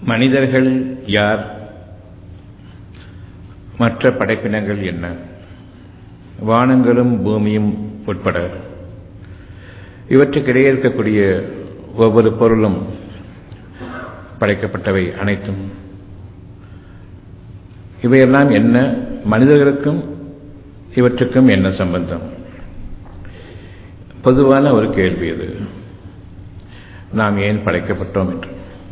மனிதர்கள் யார் மற்ற படைப்பினங்கள் என்ன வானங்களும் பூமியும் உட்பட இவற்றுக்கிடையே இருக்கக்கூடிய ஒவ்வொரு பொருளும் படைக்கப்பட்டவை அனைத்தும் இவையெல்லாம் என்ன மனிதர்களுக்கும் இவற்றுக்கும் என்ன சம்பந்தம் பொதுவான ஒரு கேள்வி இது நாம் ஏன் படைக்கப்பட்டோம் என்று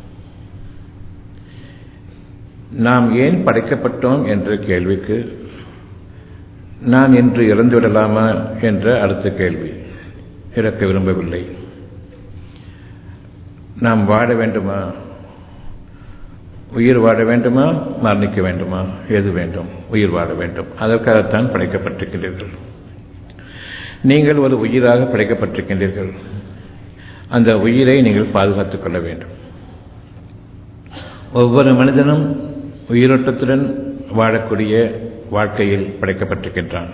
நாம் ஏன் படைக்கப்பட்டோம் என்ற கேள்விக்கு நான் இன்று இறந்து விடலாமா என்ற அடுத்த கேள்வி இறக்க விரும்பவில்லை நாம் வாழ வேண்டுமா உயிர் வாழ வேண்டுமா மரணிக்க வேண்டுமா எது வேண்டும் உயிர் வாழ வேண்டும் அதற்காகத்தான் படைக்கப்பட்டிருக்கின்றீர்கள் நீங்கள் ஒரு உயிராக படைக்கப்பட்டிருக்கின்றீர்கள் அந்த உயிரை நீங்கள் பாதுகாத்துக் கொள்ள வேண்டும் ஒவ்வொரு மனிதனும் உயிரோட்டத்துடன் வாழக்கூடிய வாழ்க்கையில் படைக்கப்பட்டிருக்கின்றான்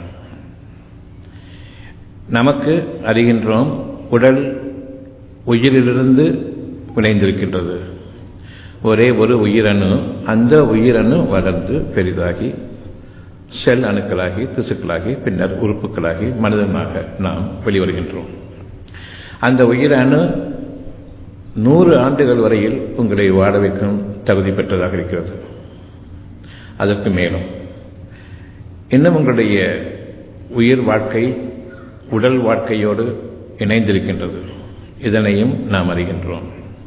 நமக்கு அறிகின்றோம் உடல் உயிரிலிருந்து விளைந்திருக்கின்றது ஒரே ஒரு உயிரணு அந்த உயிரணு வளர்ந்து பெரிதாகி செல் அணுக்களாகி திசுக்களாகி பின்னர் உறுப்புகளாகி மனிதனாக நாம் வெளிவருகின்றோம் அந்த உயிரணு நூறு ஆண்டுகள் வரையில் உங்களை வாழ வைக்கும் தகுதி பெற்றதாக இருக்கிறது அதற்கு மேலும் இன்னும் உங்களுடைய உயிர் வாழ்க்கை உடல் வாழ்க்கையோடு இணைந்திருக்கின்றது இதனையும் நாம் அறிகின்றோம்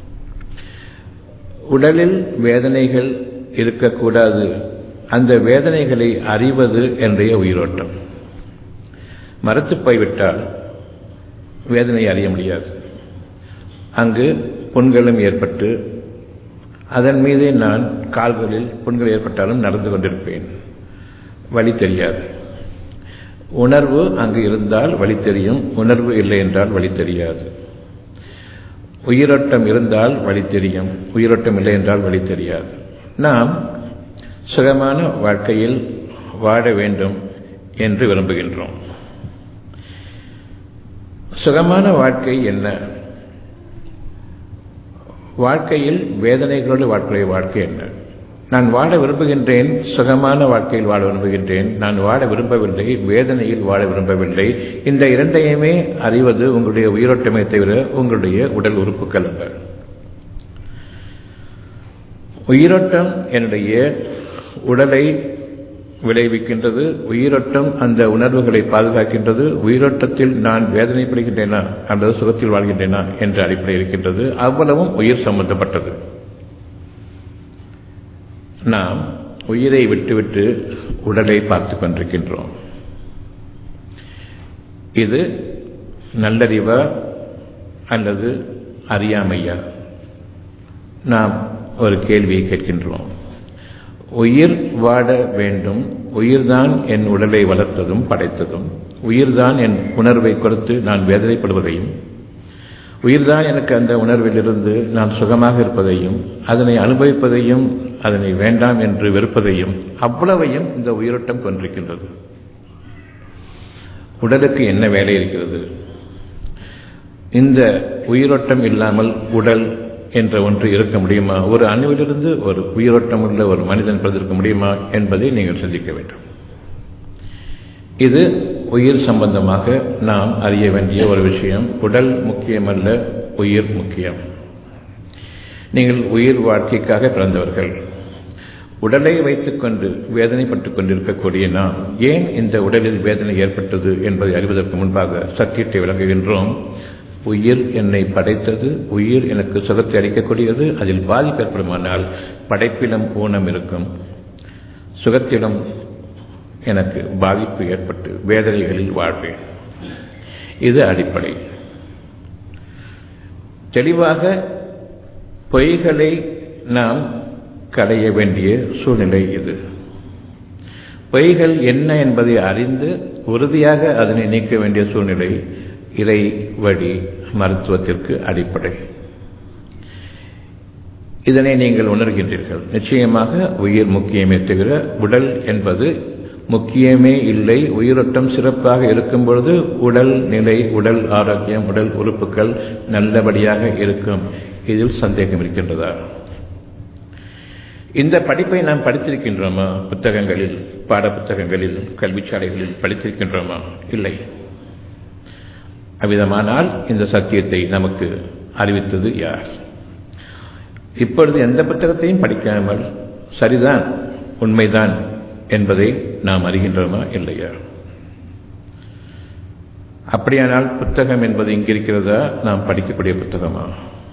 உடலில் வேதனைகள் இருக்கக்கூடாது அந்த வேதனைகளை அறிவது என்றைய உயிரோட்டம் மரத்து போய்விட்டால் வேதனை அறிய முடியாது அங்கு புண்களும் ஏற்பட்டு அதன் மீதே நான் கால்களில் புண்கள் ஏற்பட்டாலும் நடந்து கொண்டிருப்பேன் வழி தெரியாது உணர்வு அங்கு இருந்தால் வழி தெரியும் உணர்வு இல்லை என்றால் வழி தெரியாது உயிரோட்டம் இருந்தால் வழி தெரியும் உயிரோட்டம் இல்லை என்றால் வழி தெரியாது நாம் சுகமான வாழ்க்கையில் வாழ வேண்டும் என்று விரும்புகின்றோம் சுகமான வாழ்க்கை என்ன வாழ்க்கையில் வேதனைகளோடு வாழ்க்கைய வாழ்க்கை என்ன நான் வாழ விரும்புகின்றேன் சுகமான வாழ்க்கையில் வாழ விரும்புகின்றேன் நான் வாழ விரும்பவில்லை வேதனையில் வாழ விரும்பவில்லை இந்த இரண்டையுமே அறிவது உங்களுடைய உயிரோட்டமே தவிர உங்களுடைய உடல் உறுப்புகள் அல்ல உயிரோட்டம் என்னுடைய உடலை விளைவிக்கின்றது உயிரோட்டம் அந்த உணர்வுகளை பாதுகாக்கின்றது உயிரோட்டத்தில் நான் வேதனைப்படுகின்றேனா அல்லது சுகத்தில் வாழ்கின்றேனா என்ற அடிப்படை இருக்கின்றது அவ்வளவும் உயிர் சம்பந்தப்பட்டது நாம் உயிரை விட்டுவிட்டு உடலை பார்த்து கொண்டிருக்கின்றோம் இது நல்லறிவா அல்லது அறியாமையா நாம் ஒரு கேள்வியை கேட்கின்றோம் உயிர் வாழ வேண்டும் உயிர்தான் என் உடலை வளர்த்ததும் படைத்ததும் உயிர்தான் என் உணர்வை கொடுத்து நான் வேதனைப்படுவதையும் உயிர்தான் எனக்கு அந்த உணர்விலிருந்து நான் சுகமாக இருப்பதையும் அதனை அனுபவிப்பதையும் அதனை வேண்டாம் என்று வெறுப்பதையும் அவ்வளவையும் இந்த உயிரோட்டம் கொண்டிருக்கின்றது உடலுக்கு என்ன வேலை இருக்கிறது இந்த உயிரோட்டம் இல்லாமல் உடல் என்ற ஒன்று இருக்க முடியுமா ஒரு அணுவிலிருந்து ஒரு உயிரோட்டம் உள்ள ஒரு மனிதன் பிறந்திருக்க முடியுமா என்பதை நீங்கள் சிந்திக்க வேண்டும் இது உயிர் சம்பந்தமாக நாம் அறிய வேண்டிய ஒரு விஷயம் உடல் முக்கியமல்ல உயிர் முக்கியம் நீங்கள் உயிர் வாழ்க்கைக்காக பிறந்தவர்கள் உடலை வைத்துக்கொண்டு வேதனைப்பட்டுக் கொண்டிருக்கக்கூடிய நாம் ஏன் இந்த உடலில் வேதனை ஏற்பட்டது என்பதை அறிவதற்கு முன்பாக சத்தியத்தை விளங்குகின்றோம் உயிர் என்னை படைத்தது உயிர் எனக்கு சுகத்தை அளிக்கக்கூடியது அதில் பாதிப்பு ஏற்படுமானால் படைப்பிலும் ஊனம் இருக்கும் சுகத்திலும் எனக்கு பாதிப்பு ஏற்பட்டு வேதனைகளில் வாழ்வேன் இது அடிப்படை தெளிவாக பொய்களை நாம் களைய வேண்டிய சூழ்நிலை இது பொய்கள் என்ன என்பதை அறிந்து உறுதியாக அதனை நீக்க வேண்டிய சூழ்நிலை இறை வழி மருத்துவத்திற்கு அடிப்படை இதனை நீங்கள் உணர்கின்றீர்கள் நிச்சயமாக உயிர் முக்கியமே தவிர உடல் என்பது முக்கியமே இல்லை உயிரோட்டம் சிறப்பாக இருக்கும் பொழுது உடல் நிலை உடல் ஆரோக்கியம் உடல் உறுப்புகள் நல்லபடியாக இருக்கும் இதில் சந்தேகம் இருக்கின்றதா இந்த படிப்பை நாம் படித்திருக்கின்றோமா புத்தகங்களில் பாட புத்தகங்களில் கல்விச்சாலைகளில் படித்திருக்கின்றோமா இல்லை அவ்விதமானால் இந்த சத்தியத்தை நமக்கு அறிவித்தது யார் இப்பொழுது எந்த புத்தகத்தையும் படிக்காமல் சரிதான் உண்மைதான் என்பதை நாம் அறிகின்றோமா இல்லையா அப்படியானால் புத்தகம் என்பது இங்கிருக்கிறதா நாம் படிக்கக்கூடிய புத்தகமா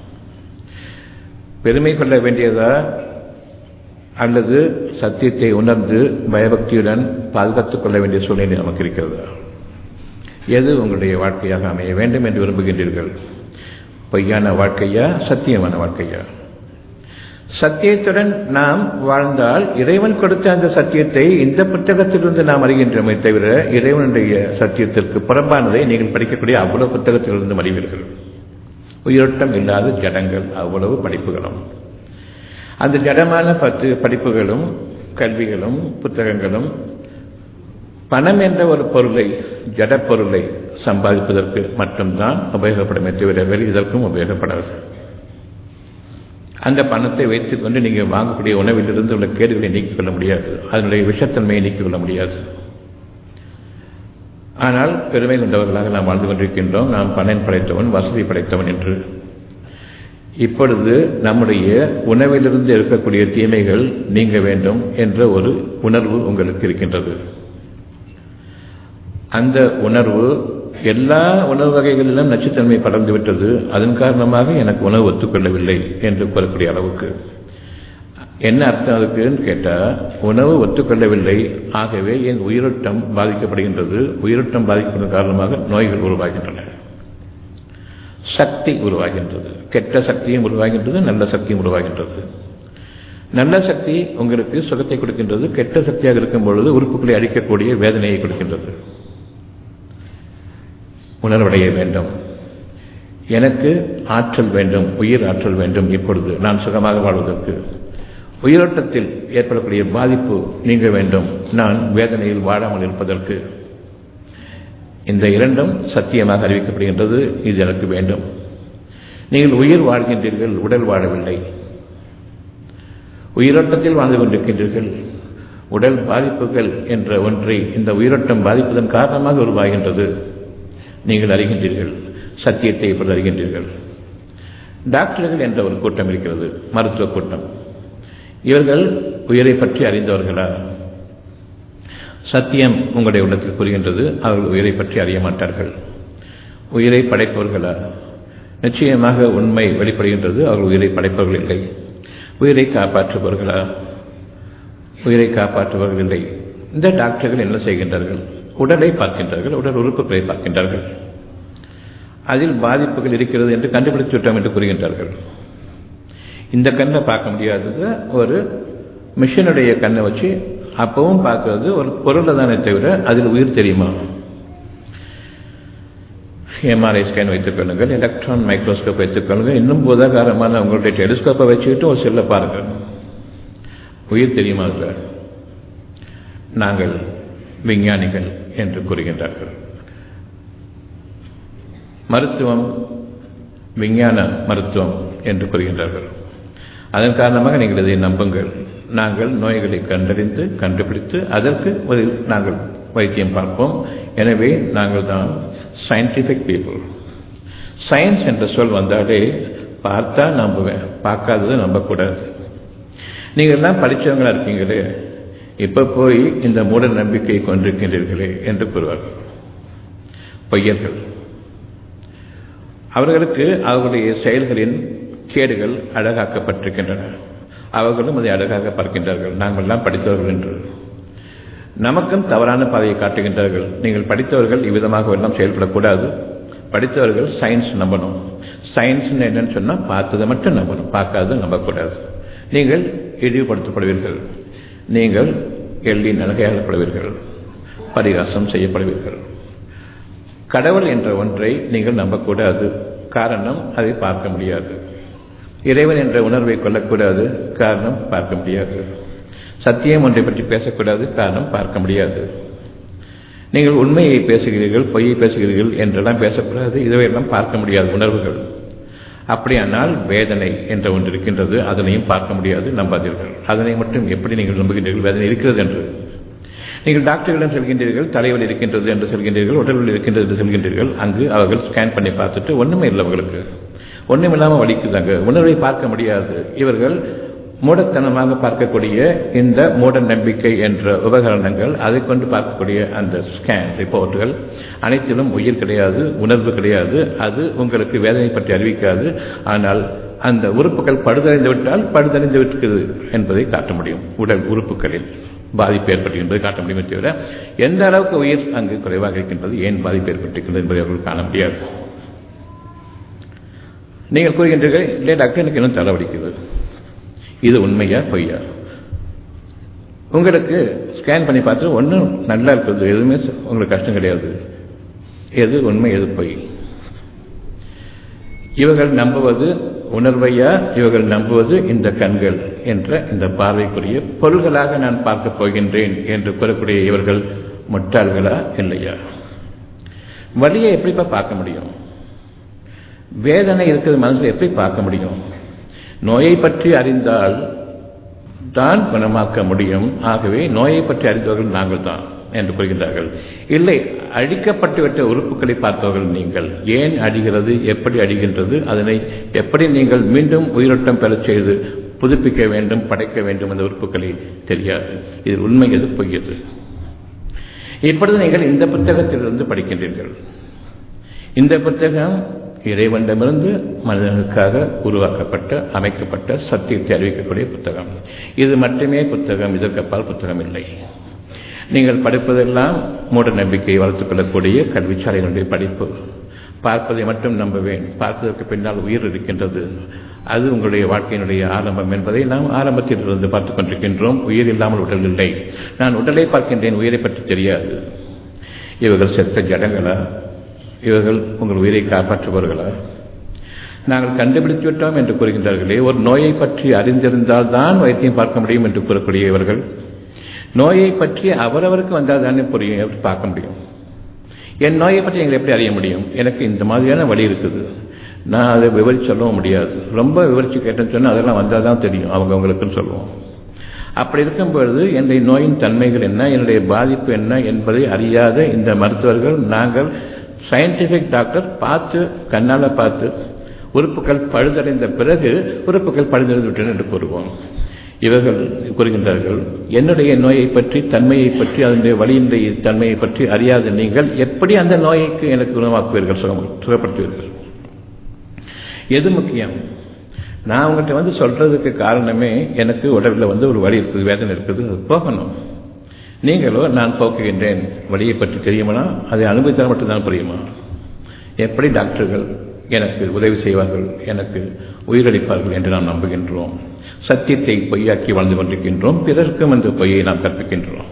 பெருமை கொள்ள வேண்டியதா அல்லது சத்தியத்தை உணர்ந்து பயபக்தியுடன் பாதுகாத்துக் கொள்ள வேண்டிய சூழ்நிலை நமக்கு இருக்கிறதா எது உங்களுடைய வாழ்க்கையாக அமைய வேண்டும் என்று விரும்புகின்றீர்கள் பொய்யான வாழ்க்கையா சத்தியமான வாழ்க்கையா சத்தியத்துடன் நாம் வாழ்ந்தால் இறைவன் கொடுத்த அந்த சத்தியத்தை இந்த புத்தகத்திலிருந்து நாம் அறிகின்றோமே தவிர இறைவனுடைய சத்தியத்திற்கு புறம்பானதை நீங்கள் படிக்கக்கூடிய அவ்வளவு புத்தகத்திலிருந்து அறிவீர்கள் உயிரோட்டம் இல்லாத ஜடங்கள் அவ்வளவு படிப்புகளும் அந்த ஜடமான பத்து படிப்புகளும் கல்விகளும் புத்தகங்களும் பணம் என்ற ஒரு பொருளை ஜட பொருளை சம்பாதிப்பதற்கு மட்டும்தான் உபயோகப்படுமே தவிர வேறு இதற்கும் உபயோகப்படாது அந்த பணத்தை வைத்துக் கொண்டு நீங்கள் வாங்கக்கூடிய உணவிலிருந்து உள்ள கேடுகளை நீக்கிக் கொள்ள முடியாது அதனுடைய விஷத்தன்மையை நீக்கிக் கொள்ள முடியாது ஆனால் பெருமை கொண்டவர்களாக நாம் வாழ்ந்து கொண்டிருக்கின்றோம் நாம் பணம் படைத்தவன் வசதி படைத்தவன் என்று இப்பொழுது நம்முடைய உணவிலிருந்து இருக்கக்கூடிய தீமைகள் நீங்க வேண்டும் என்ற ஒரு உணர்வு உங்களுக்கு இருக்கின்றது அந்த உணர்வு எல்லா உணவு வகைகளிலும் நச்சுத்தன்மை படர்ந்து விட்டது அதன் காரணமாக எனக்கு உணவு ஒத்துக்கொள்ளவில்லை என்று கூறக்கூடிய அளவுக்கு என்ன அர்த்தம் அதுக்குன்னு கேட்டால் உணவு ஒத்துக்கொள்ளவில்லை ஆகவே என் உயிரோட்டம் பாதிக்கப்படுகின்றது உயிரோட்டம் பாதிக்கப்படும் காரணமாக நோய்கள் உருவாகின்றன சக்தி உருவாகின்றது கெட்ட சக்தியும் உருவாகின்றது நல்ல சக்தியும் உருவாகின்றது நல்ல சக்தி உங்களுக்கு சுகத்தை கொடுக்கின்றது கெட்ட சக்தியாக இருக்கும் பொழுது உறுப்புகளை அழிக்கக்கூடிய வேதனையை கொடுக்கின்றது உணர்வடைய வேண்டும் எனக்கு ஆற்றல் வேண்டும் உயிர் ஆற்றல் வேண்டும் இப்பொழுது நான் சுகமாக வாழ்வதற்கு உயிரோட்டத்தில் ஏற்படக்கூடிய பாதிப்பு நீங்க வேண்டும் நான் வேதனையில் வாழாமல் இருப்பதற்கு இந்த இரண்டும் சத்தியமாக அறிவிக்கப்படுகின்றது இது எனக்கு வேண்டும் நீங்கள் உயிர் வாழ்கின்றீர்கள் உடல் வாழவில்லை உயிரோட்டத்தில் வாழ்ந்து கொண்டிருக்கின்றீர்கள் உடல் பாதிப்புகள் என்ற ஒன்றை இந்த உயிரோட்டம் பாதிப்பதன் காரணமாக உருவாகின்றது நீங்கள் அறிகின்றீர்கள் சத்தியத்தை இப்பொழுது அறிகின்றீர்கள் டாக்டர்கள் என்ற ஒரு கூட்டம் இருக்கிறது மருத்துவ கூட்டம் இவர்கள் உயிரை பற்றி அறிந்தவர்களா சத்தியம் உங்களுடைய உள்ளத்தில் புரிகின்றது அவர்கள் உயிரை பற்றி அறிய மாட்டார்கள் உயிரை படைப்பவர்களா நிச்சயமாக உண்மை வெளிப்படுகின்றது அவர்கள் உயிரை படைப்பவர்கள் இல்லை உயிரை காப்பாற்றுபவர்களா உயிரை காப்பாற்றுபவர்கள் இல்லை இந்த டாக்டர்கள் என்ன செய்கின்றார்கள் உடலை பார்க்கின்றார்கள் உடல் உறுப்புகளை பார்க்கின்றார்கள் அதில் பாதிப்புகள் இருக்கிறது என்று கண்டுபிடித்து விட்டோம் என்று கூறுகின்றார்கள் இந்த கண்ணை பார்க்க முடியாதது ஒரு மிஷினுடைய கண்ணை வச்சு அப்பவும் பார்க்கறது ஒரு பொருளை தானே தவிர அதில் உயிர் தெரியுமா எம்ஆர்ஐ ஸ்கேன் வைத்துக் கொள்ளுங்கள் எலக்ட்ரான் மைக்ரோஸ்கோப் வைத்துக் கொள்ளுங்கள் இன்னும் புதகாரமான உங்களுடைய டெலிஸ்கோப்பை வச்சுக்கிட்டு ஒரு செல்லை பாருங்கள் உயிர் தெரியுமா அதில் நாங்கள் விஞ்ஞானிகள் என்று கூறுகின்றார்கள் மருத்துவம் விஞ்ஞான மருத்துவம் என்று கூறுகின்றார்கள் அதன் காரணமாக நீங்கள் இதை நம்புங்கள் நாங்கள் நோய்களை கண்டறிந்து கண்டுபிடித்து அதற்கு ஒரு நாங்கள் வைத்தியம் பார்ப்போம் எனவே நாங்கள் தான் சயின்டிஃபிக் பீப்புள் சயின்ஸ் என்ற சொல் வந்தாலே பார்த்தா நம்புவேன் பார்க்காதது நம்பக்கூடாது நீங்கள் எல்லாம் படித்தவங்களா இருக்கீங்களே இப்போ போய் இந்த மூட நம்பிக்கையை கொண்டிருக்கின்றீர்களே என்று கூறுவார்கள் பொய்யர்கள் அவர்களுக்கு அவர்களுடைய செயல்களின் கேடுகள் அழகாக்கப்பட்டிருக்கின்றன அவர்களும் அதை அழகாக பார்க்கின்றார்கள் நாங்கள் எல்லாம் படித்தவர்கள் என்று நமக்கும் தவறான பாதையை காட்டுகின்றார்கள் நீங்கள் படித்தவர்கள் இவ்விதமாக எல்லாம் செயல்படக்கூடாது படித்தவர்கள் சயின்ஸ் நம்பணும் சயின்ஸ் என்னன்னு சொன்னால் பார்த்ததை மட்டும் நம்பணும் பார்க்காத நம்பக்கூடாது நீங்கள் இழிவுபடுத்தப்படுவீர்கள் நீங்கள் எள்ளி நலகையாளப்படுவீர்கள் பரிகாசம் செய்யப்படுவீர்கள் கடவுள் என்ற ஒன்றை நீங்கள் நம்பக்கூடாது காரணம் அதை பார்க்க முடியாது இறைவன் என்ற உணர்வை கொள்ளக்கூடாது காரணம் பார்க்க முடியாது சத்தியம் ஒன்றை பற்றி பேசக்கூடாது காரணம் பார்க்க முடியாது நீங்கள் உண்மையை பேசுகிறீர்கள் பொய்யை பேசுகிறீர்கள் என்றெல்லாம் பேசக்கூடாது இதுவையெல்லாம் பார்க்க முடியாது உணர்வுகள் அப்படியானால் வேதனை என்ற ஒன்று இருக்கின்றது அதனையும் பார்க்க முடியாது நம்பாதீர்கள் அதனை மட்டும் எப்படி நீங்கள் நம்புகின்றீர்கள் வேதனை இருக்கிறது என்று நீங்கள் டாக்டர்களிடம் செல்கின்றீர்கள் தலைவலி இருக்கின்றது என்று செல்கின்றீர்கள் உடல்வலி இருக்கின்றது என்று செல்கின்றீர்கள் அங்கு அவர்கள் ஸ்கேன் பண்ணி பார்த்துட்டு ஒன்றுமே இல்லை அவர்களுக்கு ஒன்றும் இல்லாமல் வலிக்குதாங்க உணர்வை பார்க்க முடியாது இவர்கள் மூடத்தனமாக பார்க்கக்கூடிய இந்த மூட நம்பிக்கை என்ற உபகரணங்கள் அதை கொண்டு பார்க்கக்கூடிய அந்த ஸ்கேன் ரிப்போர்ட்டுகள் அனைத்திலும் உயிர் கிடையாது உணர்வு கிடையாது அது உங்களுக்கு வேதனை பற்றி அறிவிக்காது ஆனால் அந்த உறுப்புகள் படுதறிந்து விட்டால் படுதறிந்து விட்டது என்பதை காட்ட முடியும் உடல் உறுப்புகளில் பாதிப்பு ஏற்பட்டு என்பதை காட்ட முடியுமே தவிர எந்த அளவுக்கு உயிர் அங்கு குறைவாக இருக்கின்றது ஏன் பாதிப்பு ஏற்பட்டிருக்கின்றது என்பதை அவர்கள் காண முடியாது நீங்கள் கூறுகின்றீர்கள் இல்லை டாக்டர் எனக்கு இன்னும் தலைவலிக்குது இது உண்மையா பொய்யா உங்களுக்கு ஸ்கேன் பண்ணி பார்த்து ஒன்றும் நல்லா இருக்குது எதுவுமே உங்களுக்கு கஷ்டம் கிடையாது எது உண்மை எது பொய் இவர்கள் நம்புவது உணர்வையா இவர்கள் நம்புவது இந்த கண்கள் என்ற இந்த பார்வைக்குரிய பொருள்களாக நான் பார்க்கப் போகின்றேன் என்று கூறக்கூடிய இவர்கள் முட்டாள்களா இல்லையா வழியை எப்படிப்பா பார்க்க முடியும் வேதனை இருக்கிறது மனசில் எப்படி பார்க்க முடியும் நோயை பற்றி அறிந்தால் தான் குணமாக்க முடியும் ஆகவே நோயை பற்றி அறிந்தவர்கள் நாங்கள் தான் என்று கூறுகின்றார்கள் இல்லை அழிக்கப்பட்டுவிட்ட உறுப்புகளை பார்த்தவர்கள் நீங்கள் ஏன் அடிகிறது எப்படி அடிகின்றது அதனை எப்படி நீங்கள் மீண்டும் உயிரோட்டம் பெறச் செய்து புதுப்பிக்க வேண்டும் படைக்க வேண்டும் அந்த உறுப்புகளை தெரியாது இது உண்மை எது பொய்யது இப்பொழுது நீங்கள் இந்த புத்தகத்திலிருந்து படிக்கின்றீர்கள் இந்த புத்தகம் இறைவனிடமிருந்து மனிதனுக்காக உருவாக்கப்பட்ட அமைக்கப்பட்ட சத்தியத்தை அறிவிக்கக்கூடிய புத்தகம் இது மட்டுமே புத்தகம் இதற்கப்பால் புத்தகம் இல்லை நீங்கள் படிப்பதெல்லாம் மூட நம்பிக்கையை வளர்த்துக் கொள்ளக்கூடிய கல்விச்சாலையினுடைய படிப்பு பார்ப்பதை மட்டும் நம்புவேன் பார்ப்பதற்கு பின்னால் உயிர் இருக்கின்றது அது உங்களுடைய வாழ்க்கையினுடைய ஆரம்பம் என்பதை நாம் ஆரம்பத்தில் இருந்து பார்த்துக் கொண்டிருக்கின்றோம் உயிர் இல்லாமல் உடல் இல்லை நான் உடலை பார்க்கின்றேன் உயிரை பற்றி தெரியாது இவர்கள் செத்த ஜடங்களா இவர்கள் உங்கள் உயிரை காப்பாற்றுபவர்களா நாங்கள் கண்டுபிடித்து விட்டோம் என்று கூறுகின்றார்களே ஒரு நோயை பற்றி அறிந்திருந்தால் தான் வைத்தியம் பார்க்க முடியும் என்று கூறக்கூடிய இவர்கள் நோயை பற்றி அவரவருக்கு வந்தால் தானே புரியும் பார்க்க முடியும் என் நோயை பற்றி எங்களை எப்படி அறிய முடியும் எனக்கு இந்த மாதிரியான வழி இருக்குது நான் அதை விவரிச்சு சொல்லவும் முடியாது ரொம்ப விவரித்து கேட்டேன்னு சொன்னால் அதெல்லாம் வந்தால் தான் தெரியும் அவங்க அவங்களுக்குன்னு சொல்லுவோம் அப்படி இருக்கும் பொழுது என்னுடைய நோயின் தன்மைகள் என்ன என்னுடைய பாதிப்பு என்ன என்பதை அறியாத இந்த மருத்துவர்கள் நாங்கள் சயின்டிஃபிக் டாக்டர் பார்த்து கண்ணால் பார்த்து உறுப்புகள் பழுதடைந்த பிறகு உறுப்புகள் பழுதடைந்து விட்டன என்று கூறுவோம் இவர்கள் கூறுகின்றார்கள் என்னுடைய நோயை பற்றி தன்மையை பற்றி அதனுடைய வழியினுடைய தன்மையை பற்றி அறியாத நீங்கள் எப்படி அந்த நோய்க்கு எனக்கு குணமாக்குவீர்கள் சுகம் சுகப்படுத்துவீர்கள் எது முக்கியம் நான் உங்கள்கிட்ட வந்து சொல்றதுக்கு காரணமே எனக்கு உடலில் வந்து ஒரு வலி இருக்குது வேதனை இருக்குது அது போகணும் நீங்களோ நான் போக்குகின்றேன் வழியை பற்றி தெரியுமானா அதை அனுபவித்தால் மட்டும்தான் புரியுமா எப்படி டாக்டர்கள் எனக்கு உதவி செய்வார்கள் எனக்கு உயிரளிப்பார்கள் என்று நாம் நம்புகின்றோம் சத்தியத்தை பொய்யாக்கி வாழ்ந்து கொண்டிருக்கின்றோம் பிறருக்கும் அந்த பொய்யை நாம் கற்பிக்கின்றோம்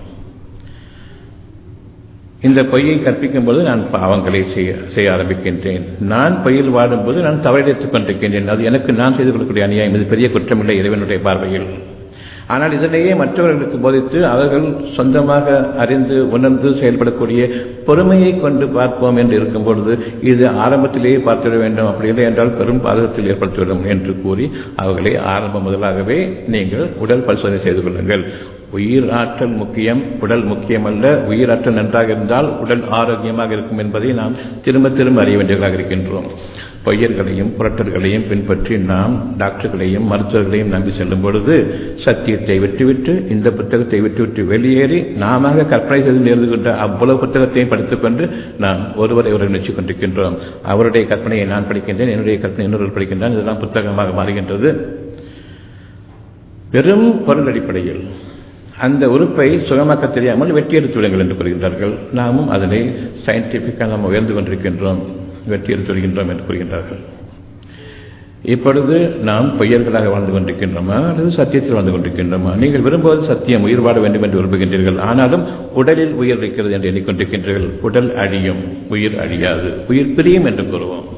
இந்த பொய்யை கற்பிக்கும் போது நான் பாவங்களை செய்ய செய்ய ஆரம்பிக்கின்றேன் நான் பொய்யில் வாடும்போது நான் தவறெடுத்துக் கொண்டிருக்கின்றேன் அது எனக்கு நான் செய்து கொள்ளக்கூடிய அநியாயம் இது பெரிய குற்றமில்லை இறைவனுடைய பார்வையில் ஆனால் இதனையே மற்றவர்களுக்கு போதித்து அவர்கள் சொந்தமாக அறிந்து உணர்ந்து செயல்படக்கூடிய பொறுமையை கொண்டு பார்ப்போம் என்று இருக்கும் பொழுது இது ஆரம்பத்திலேயே பார்த்துவிட வேண்டும் அப்படி இல்லை என்றால் பெரும் பாதகத்தில் ஏற்படுத்திவிடும் என்று கூறி அவர்களை ஆரம்பம் முதலாகவே நீங்கள் உடல் பரிசோதனை செய்து கொள்ளுங்கள் உயிர் ஆற்றல் முக்கியம் உடல் முக்கியமல்ல உயிர் ஆற்றல் நன்றாக இருந்தால் உடல் ஆரோக்கியமாக இருக்கும் என்பதை நாம் திரும்ப திரும்ப அறிய வேண்டியதாக இருக்கின்றோம் பொய்யர்களையும் புரட்டர்களையும் பின்பற்றி நாம் டாக்டர்களையும் மருத்துவர்களையும் நம்பி செல்லும் பொழுது சத்தியத்தை விட்டுவிட்டு இந்த புத்தகத்தை விட்டுவிட்டு வெளியேறி நாம கற்பனை செய்து எழுதுகின்ற அவ்வளவு புத்தகத்தையும் படித்துக்கொண்டு நாம் ஒருவரை ஒருவர் நினைச்சுக் கொண்டிருக்கின்றோம் அவருடைய கற்பனையை நான் படிக்கின்றேன் என்னுடைய கற்பனை இன்னொரு படிக்கின்றான் இதெல்லாம் புத்தகமாக மாறுகின்றது வெறும் பொருள் அடிப்படையில் அந்த உறுப்பை சுகமாக்க தெரியாமல் வெட்டி எடுத்து விடுங்கள் என்று கூறுகின்றார்கள் நாமும் அதனை சயின்டிஃபிக்காக நாம் உயர்ந்து கொண்டிருக்கின்றோம் வெட்டி எடுத்து விடுகின்றோம் என்று கூறுகின்றார்கள் இப்பொழுது நாம் பொய்யர்களாக வாழ்ந்து கொண்டிருக்கின்றோமா அல்லது சத்தியத்தில் வாழ்ந்து கொண்டிருக்கின்றோமா நீங்கள் விரும்புவது சத்தியம் உயிர் வாட வேண்டும் என்று விரும்புகின்றீர்கள் ஆனாலும் உடலில் உயிர் இருக்கிறது என்று எண்ணிக்கொண்டிருக்கின்றீர்கள் உடல் அழியும் உயிர் அழியாது உயிர் பிரியும் என்று கூறுவோம்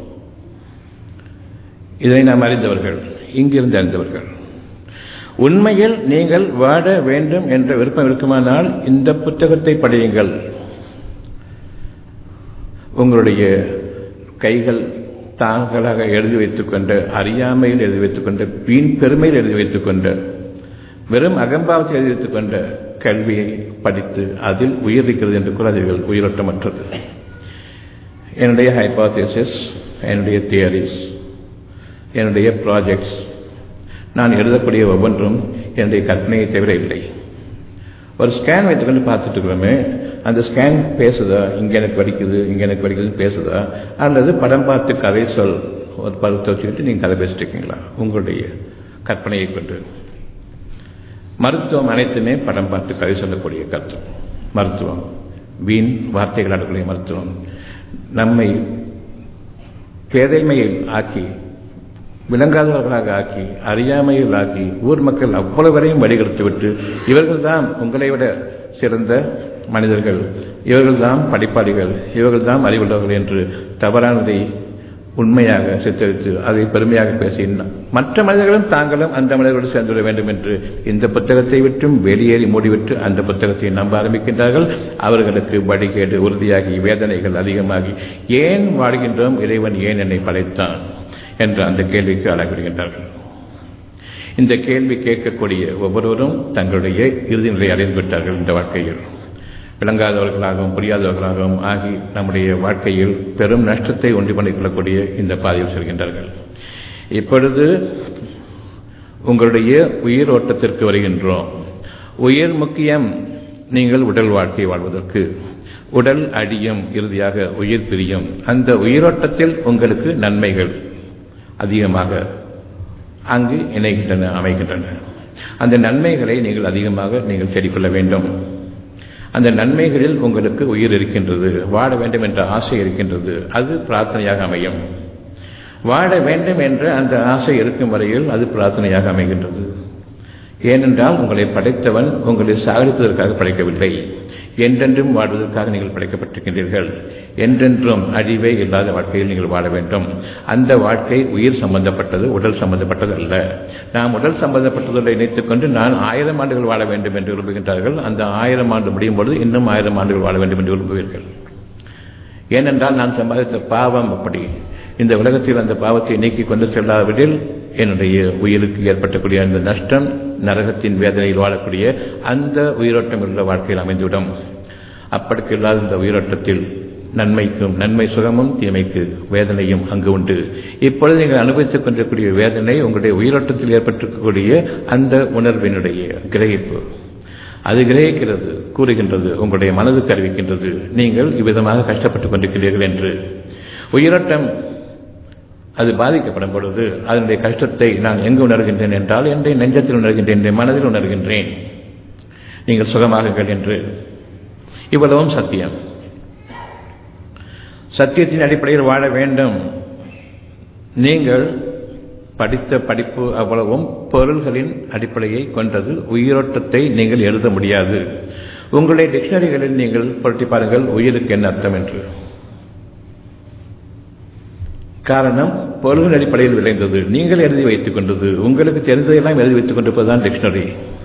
இதை நாம் அறிந்தவர்கள் இங்கிருந்து அறிந்தவர்கள் உண்மையில் நீங்கள் வாட வேண்டும் என்ற விருப்பம் இருக்குமானால் இந்த புத்தகத்தை படியுங்கள் உங்களுடைய கைகள் தாங்களாக எழுதி வைத்துக்கொண்ட அறியாமையில் எழுதி வைத்துக்கொண்ட வீண் பெருமையில் எழுதி வைத்துக்கொண்ட வெறும் அகம்பாவத்தில் எழுதி வைத்துக்கொண்ட கல்வியை படித்து அதில் உயிர் இருக்கிறது என்று கூறாதீர்கள் உயிரோட்டமற்றது என்னுடைய ஹைபாத்தசிஸ் என்னுடைய தியரிஸ் என்னுடைய ப்ராஜெக்ட்ஸ் நான் எழுதக்கூடிய ஒவ்வொன்றும் என்னுடைய கற்பனையை தவிர இல்லை ஒரு ஸ்கேன் வைத்துக்கொண்டு பார்த்துட்டு இருக்கிறோமே அந்த ஸ்கேன் பேசுதா இங்கே எனக்கு வலிக்குது இங்கே எனக்கு வலிக்குதுன்னு பேசுதா அல்லது படம் பார்த்து கதை சொல் ஒரு பருவத்தை வச்சுக்கிட்டு நீங்கள் கதை பேசிட்டு இருக்கீங்களா உங்களுடைய கற்பனையை கொண்டு மருத்துவம் அனைத்துமே படம் பார்த்து கதை சொல்லக்கூடிய கருத்து மருத்துவம் வீண் வார்த்தைகள் ஆடக்கூடிய மருத்துவம் நம்மை பேதைமையில் ஆக்கி விளங்காதவர்களாக ஆக்கி அறியாமையில் ஆக்கி ஊர் மக்கள் அவ்வளவு வரையும் வழிகெடுத்து விட்டு இவர்கள்தான் உங்களை விட சிறந்த மனிதர்கள் இவர்கள்தான் படிப்பாளிகள் இவர்கள்தான் அறிவுள்ளவர்கள் என்று தவறானதை உண்மையாக சித்தரித்து அதை பெருமையாக பேசி மற்ற மனிதர்களும் தாங்களும் அந்த மனிதர்களோடு சேர்ந்துவிட வேண்டும் என்று இந்த புத்தகத்தை விட்டும் வெளியேறி மூடிவிட்டு அந்த புத்தகத்தை நம்ப ஆரம்பிக்கின்றார்கள் அவர்களுக்கு வழிகேடு உறுதியாகி வேதனைகள் அதிகமாகி ஏன் வாழ்கின்றோம் இறைவன் ஏன் என்னை படைத்தான் என்ற அந்த கேள்விக்கு ஆளாகிவிடுகின்றார்கள் இந்த கேள்வி கேட்கக்கூடிய ஒவ்வொருவரும் தங்களுடைய இறுதி நிலை அடைந்து விட்டார்கள் இந்த வாழ்க்கையில் விளங்காதவர்களாகவும் புரியாதவர்களாகவும் ஆகி நம்முடைய வாழ்க்கையில் பெரும் நஷ்டத்தை ஒன்று பண்ணிக் கொள்ளக்கூடிய இந்த பாதையில் செல்கின்றார்கள் இப்பொழுது உங்களுடைய உயிர் ஓட்டத்திற்கு வருகின்றோம் உயிர் முக்கியம் நீங்கள் உடல் வாழ்க்கை வாழ்வதற்கு உடல் அடியும் இறுதியாக உயிர் பிரியும் அந்த உயிரோட்டத்தில் உங்களுக்கு நன்மைகள் அதிகமாக அங்கு இணைகின்றன அமைகின்றன அந்த நன்மைகளை நீங்கள் அதிகமாக நீங்கள் தேடிக்கொள்ள வேண்டும் அந்த நன்மைகளில் உங்களுக்கு உயிர் இருக்கின்றது வாழ வேண்டும் என்ற ஆசை இருக்கின்றது அது பிரார்த்தனையாக அமையும் வாழ வேண்டும் என்ற அந்த ஆசை இருக்கும் வரையில் அது பிரார்த்தனையாக அமைகின்றது ஏனென்றால் உங்களை படைத்தவன் உங்களை சாகரிப்பதற்காக படைக்கவில்லை என்றென்றும் வாழ்வதற்காக நீங்கள் படைக்கப்பட்டிருக்கின்றீர்கள் என்றென்றும் அழிவே இல்லாத வாழ்க்கையில் நீங்கள் வாழ வேண்டும் அந்த வாழ்க்கை உயிர் சம்பந்தப்பட்டது உடல் சம்பந்தப்பட்டது அல்ல நாம் உடல் சம்பந்தப்பட்டதை இணைத்துக் கொண்டு நான் ஆயிரம் ஆண்டுகள் வாழ வேண்டும் என்று விரும்புகின்றார்கள் அந்த ஆயிரம் ஆண்டு முடியும் பொழுது இன்னும் ஆயிரம் ஆண்டுகள் வாழ வேண்டும் என்று விரும்புவீர்கள் ஏனென்றால் நான் சம்பாதித்த பாவம் அப்படி இந்த உலகத்தில் அந்த பாவத்தை நீக்கிக் கொண்டு செல்லாவிடில் என்னுடைய உயிருக்கு ஏற்பட்டக்கூடிய அந்த நஷ்டம் நரகத்தின் வேதனையில் வாழக்கூடிய அந்த உயிரோட்டம் உள்ள வாழ்க்கையில் அமைந்துவிடும் அப்படிக்கு இல்லாத இந்த உயிரோட்டத்தில் நன்மைக்கும் நன்மை சுகமும் தீமைக்கு வேதனையும் அங்கு உண்டு இப்பொழுது நீங்கள் அனுபவித்துக் கொண்டிருக்கக்கூடிய வேதனை உங்களுடைய உயிரோட்டத்தில் ஏற்பட்டிருக்கக்கூடிய அந்த உணர்வினுடைய கிரகிப்பு அது கிரகிக்கிறது கூறுகின்றது உங்களுடைய மனதுக்கு அறிவிக்கின்றது நீங்கள் இவ்விதமாக கஷ்டப்பட்டுக் கொண்டிருக்கிறீர்கள் என்று உயிரோட்டம் அது பாதிக்கப்படும் பொழுது அதனுடைய கஷ்டத்தை நான் எங்கு உணர்கின்றேன் என்றால் என்னுடைய நெஞ்சத்தில் உணர்கின்றேன் என் மனதில் உணர்கின்றேன் நீங்கள் சுகமாகுங்கள் என்று இவ்வளவும் சத்தியம் சத்தியத்தின் அடிப்படையில் வாழ வேண்டும் நீங்கள் படித்த படிப்பு அவ்வளவும் பொருள்களின் அடிப்படையை கொண்டது உயிரோட்டத்தை நீங்கள் எழுத முடியாது உங்களுடைய டிக்ஷனரிகளில் நீங்கள் புரட்டி பாருங்கள் உயிருக்கு என்ன அர்த்தம் என்று காரணம் பொருள்கள் அடிப்படையில் விளைந்தது நீங்கள் எழுதி வைத்துக் கொண்டது உங்களுக்கு தெரிந்ததெல்லாம் எழுதி வைத்துக் கொண்டிருப்பதுதான் டிக்ஷனரி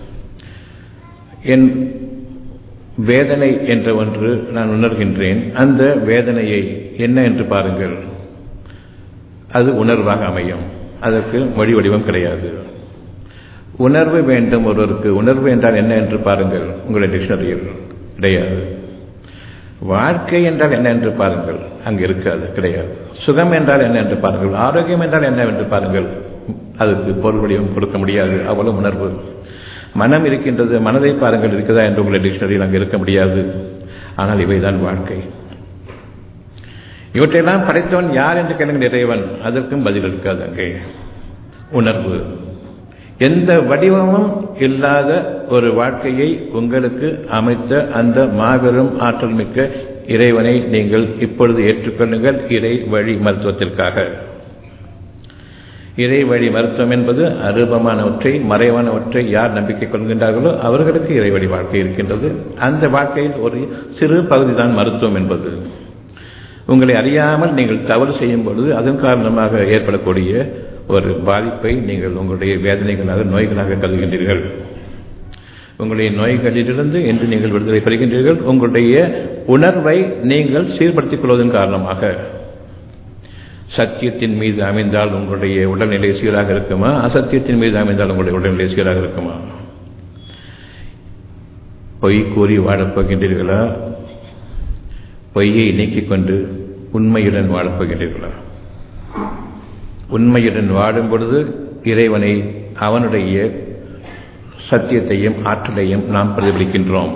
என் வேதனை என்ற ஒன்று நான் உணர்கின்றேன் அந்த வேதனையை என்ன என்று பாருங்கள் அது உணர்வாக அமையும் அதற்கு மொழி வடிவம் கிடையாது உணர்வு வேண்டும் ஒருவருக்கு உணர்வு என்றால் என்ன என்று பாருங்கள் உங்களுடைய டிக்ஷனரியில் கிடையாது வாழ்க்கை என்றால் என்ன என்று பாருங்கள் அங்கு இருக்காது கிடையாது சுகம் என்றால் என்ன என்று பாருங்கள் ஆரோக்கியம் என்றால் என்ன என்று பாருங்கள் அதுக்கு பொருள் வடிவம் கொடுக்க முடியாது அவ்வளவு உணர்வு மனம் இருக்கின்றது மனதை பாருங்கள் இருக்குதா என்று உங்களுடைய டிக்ஷனரியில் அங்கு இருக்க முடியாது ஆனால் இவைதான் வாழ்க்கை இவற்றையெல்லாம் படைத்தவன் யார் என்று கேளுங்கள் இறைவன் அதற்கும் பதில் இருக்காது அங்கே உணர்வு எந்த வடிவமும் இல்லாத ஒரு வாழ்க்கையை உங்களுக்கு அமைத்த அந்த மாபெரும் ஆற்றல் மிக்க இறைவனை நீங்கள் இப்பொழுது ஏற்றுக்கொள்ளுங்கள் இறை வழி மருத்துவத்திற்காக இறை வழி மருத்துவம் என்பது அரூபமானவற்றை மறைவானவற்றை யார் நம்பிக்கை கொள்கின்றார்களோ அவர்களுக்கு இறைவழி வாழ்க்கை இருக்கின்றது அந்த வாழ்க்கையில் ஒரு சிறு பகுதிதான் மருத்துவம் என்பது உங்களை அறியாமல் நீங்கள் தவறு செய்யும் பொழுது அதன் காரணமாக ஏற்படக்கூடிய ஒரு பாதிப்பை நீங்கள் உங்களுடைய வேதனைகளாக நோய்களாக கருதுகின்றீர்கள் உங்களுடைய நோய்களிலிருந்து என்று நீங்கள் விடுதலை பெறுகின்றீர்கள் உங்களுடைய உணர்வை நீங்கள் சீர்படுத்திக் கொள்வதன் காரணமாக சத்தியத்தின் மீது அமைந்தால் உங்களுடைய உடல்நிலை சீராக இருக்குமா அசத்தியத்தின் மீது அமைந்தால் உங்களுடைய உடல்நிலை சீராக இருக்குமா பொய் கூறி வாழப் போகின்றீர்களா பொய்யை நீக்கிக் கொண்டு உண்மையுடன் வாழப் போகின்றீர்களா உண்மையுடன் வாழும் பொழுது இறைவனை அவனுடைய சத்தியத்தையும் ஆற்றலையும் நாம் பிரதிபலிக்கின்றோம்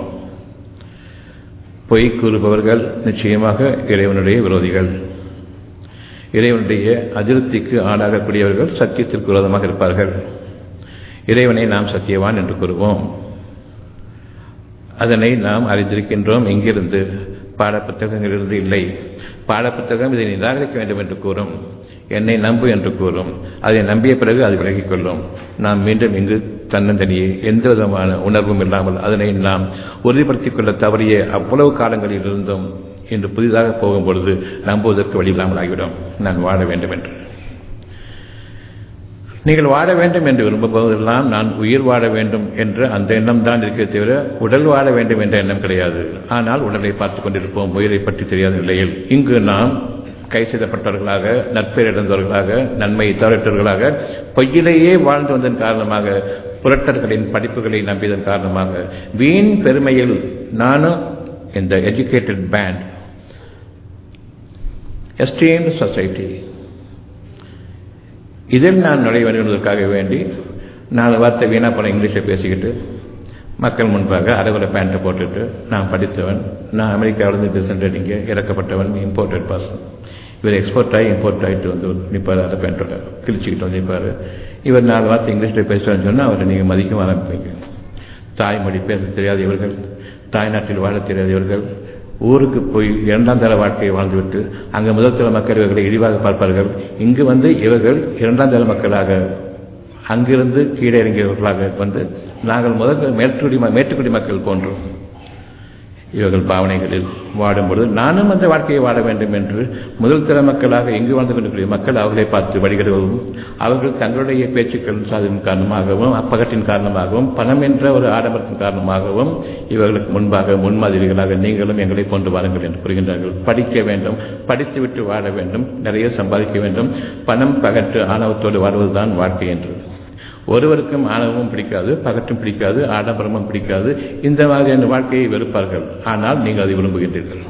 பொய் கூறுபவர்கள் நிச்சயமாக இறைவனுடைய விரோதிகள் இறைவனுடைய அதிருப்திக்கு ஆளாகக்கூடியவர்கள் சத்தியத்திற்கு விரோதமாக இருப்பார்கள் இறைவனை நாம் சத்தியவான் என்று கூறுவோம் அதனை நாம் அறிந்திருக்கின்றோம் எங்கிருந்து பாடப்புத்தகங்களிலிருந்து இல்லை பாடப்புத்தகம் இதை நிராகரிக்க வேண்டும் என்று கூறும் என்னை நம்பு என்று கூறும் அதை நம்பிய பிறகு அது விலகிக் கொள்ளும் நாம் மீண்டும் இங்கு தன்னந்தனியே எந்த விதமான உணர்வும் இல்லாமல் அதனை நாம் உறுதிப்படுத்திக் கொள்ள தவறிய அவ்வளவு காலங்களில் இருந்தும் இன்று புதிதாக போகும் பொழுது நம்புவதற்கு வழி இல்லாமல் ஆகிவிடும் நான் வாழ வேண்டும் என்று நீங்கள் வாழ வேண்டும் என்று விரும்பும்போதெல்லாம் நான் உயிர் வாழ வேண்டும் என்ற அந்த எண்ணம் தான் இருக்கிறது தவிர உடல் வாழ வேண்டும் என்ற எண்ணம் கிடையாது ஆனால் உடலை பார்த்துக் கொண்டிருப்போம் உயிரை பற்றி தெரியாத நிலையில் இங்கு நாம் கை செய்தப்பட்டவர்களாக நட்பெயர் இழந்தவர்களாக நன்மையை தவறிட்டவர்களாக பொய்யிலேயே வாழ்ந்து வந்ததன் காரணமாக புரட்டர்களின் படிப்புகளை நம்பியதன் காரணமாக வீண் பெருமையில் நானும் இந்த எஜுகேட்டட் பேண்ட் எஸ்டீம்டு சொசைட்டி இதில் நான் நுழைய வேண்டும் என்பதற்காக வேண்டி நாலு வார்த்தை வீணா போன இங்கிலீஷில் பேசிக்கிட்டு மக்கள் முன்பாக அரைவரை பேண்ட்டை போட்டுட்டு நான் படித்தவன் நான் அமெரிக்காவிலிருந்து டிசன்டட் இங்கே இறக்கப்பட்டவன் இம்போர்ட்டட் பர்சன் இவர் எக்ஸ்போர்ட் ஆகி இம்போர்ட் ஆகிட்டு வந்து நிற்பார் அதை பேண்ட்டோட கிழிச்சிக்கிட்டு வந்து நிற்பார் இவர் நாலு வார்த்தை இங்கிலீஷில் பேசுவான்னு சொன்னால் அவரை நீங்கள் மதிக்க ஆரம்பிப்பீங்க தாய்மொழி பேச தெரியாத இவர்கள் தாய்நாட்டில் வாழ தெரியாத இவர்கள் ஊருக்கு போய் இரண்டாம் தர வாழ்க்கையை வாழ்ந்துவிட்டு அங்கே முதல் தர மக்கள் இவர்களை இழிவாக பார்ப்பார்கள் இங்கு வந்து இவர்கள் இரண்டாம் தர மக்களாக அங்கிருந்து கீழே இறங்கியவர்களாக வந்து நாங்கள் முதல் மேற்குடி மேட்டுக்குடி மக்கள் போன்றோம் இவர்கள் பாவனைகளில் வாடும்பொழுது நானும் அந்த வாழ்க்கையை வாழ வேண்டும் என்று முதல் தர மக்களாக எங்கு வாழ்ந்து கொண்டிருக்கிற மக்கள் அவர்களை பார்த்து வழிகிடுவதும் அவர்கள் தங்களுடைய பேச்சுக்கள் சாதியின் காரணமாகவும் அப்பகத்தின் காரணமாகவும் பணம் என்ற ஒரு ஆடம்பரத்தின் காரணமாகவும் இவர்களுக்கு முன்பாக முன்மாதிரிகளாக நீங்களும் எங்களை போன்று வாருங்கள் என்று கூறுகின்றார்கள் படிக்க வேண்டும் படித்துவிட்டு வாழ வேண்டும் நிறைய சம்பாதிக்க வேண்டும் பணம் பகற்று ஆணவத்தோடு வாழ்வதுதான் வாழ்க்கை என்று ஒருவருக்கும் ஆணவமும் பிடிக்காது பகற்றும் பிடிக்காது ஆடம்பரமும் பிடிக்காது இந்த மாதிரியான வாழ்க்கையை வெறுப்பார்கள் ஆனால் நீங்கள் அதை விரும்புகின்றீர்கள்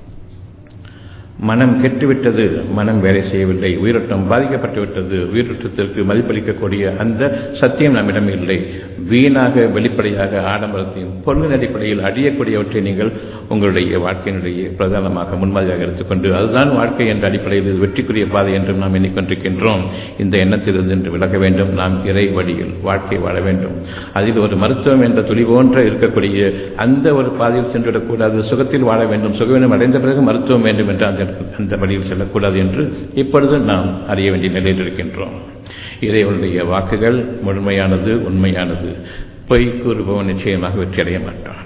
மனம் கெட்டுவிட்டது மனம் வேலை செய்யவில்லை உயிரோட்டம் பாதிக்கப்பட்டு விட்டது உயிரோட்டத்திற்கு மதிப்பளிக்கக்கூடிய அந்த சத்தியம் நம்மிடம் இல்லை வீணாக வெளிப்படையாக ஆடம்பரத்தையும் பொருளின் அடிப்படையில் அழியக்கூடியவற்றை நீங்கள் உங்களுடைய வாழ்க்கையினுடைய பிரதானமாக முன்மாதிரியாக எடுத்துக்கொண்டு அதுதான் வாழ்க்கை என்ற அடிப்படையில் இது வெற்றிக்குரிய பாதை என்றும் நாம் எண்ணிக்கொண்டிருக்கின்றோம் இந்த எண்ணத்திலிருந்து இன்று விலக வேண்டும் நாம் இறை வழியில் வாழ்க்கை வாழ வேண்டும் அதில் ஒரு மருத்துவம் என்ற துளி போன்ற இருக்கக்கூடிய அந்த ஒரு பாதையில் சென்றுவிடக்கூடாது சுகத்தில் வாழ வேண்டும் சுகவீனம் அடைந்த பிறகு மருத்துவம் வேண்டும் என்று அந்த அந்த வழியில் செல்லக்கூடாது என்று இப்பொழுது நாம் அறிய வேண்டிய நிலையில் இருக்கின்றோம் இறைவனுடைய வாக்குகள் முழுமையானது உண்மையானது பொய் கூறுபவன் நிச்சயமாக வெற்றியடைய மாட்டான்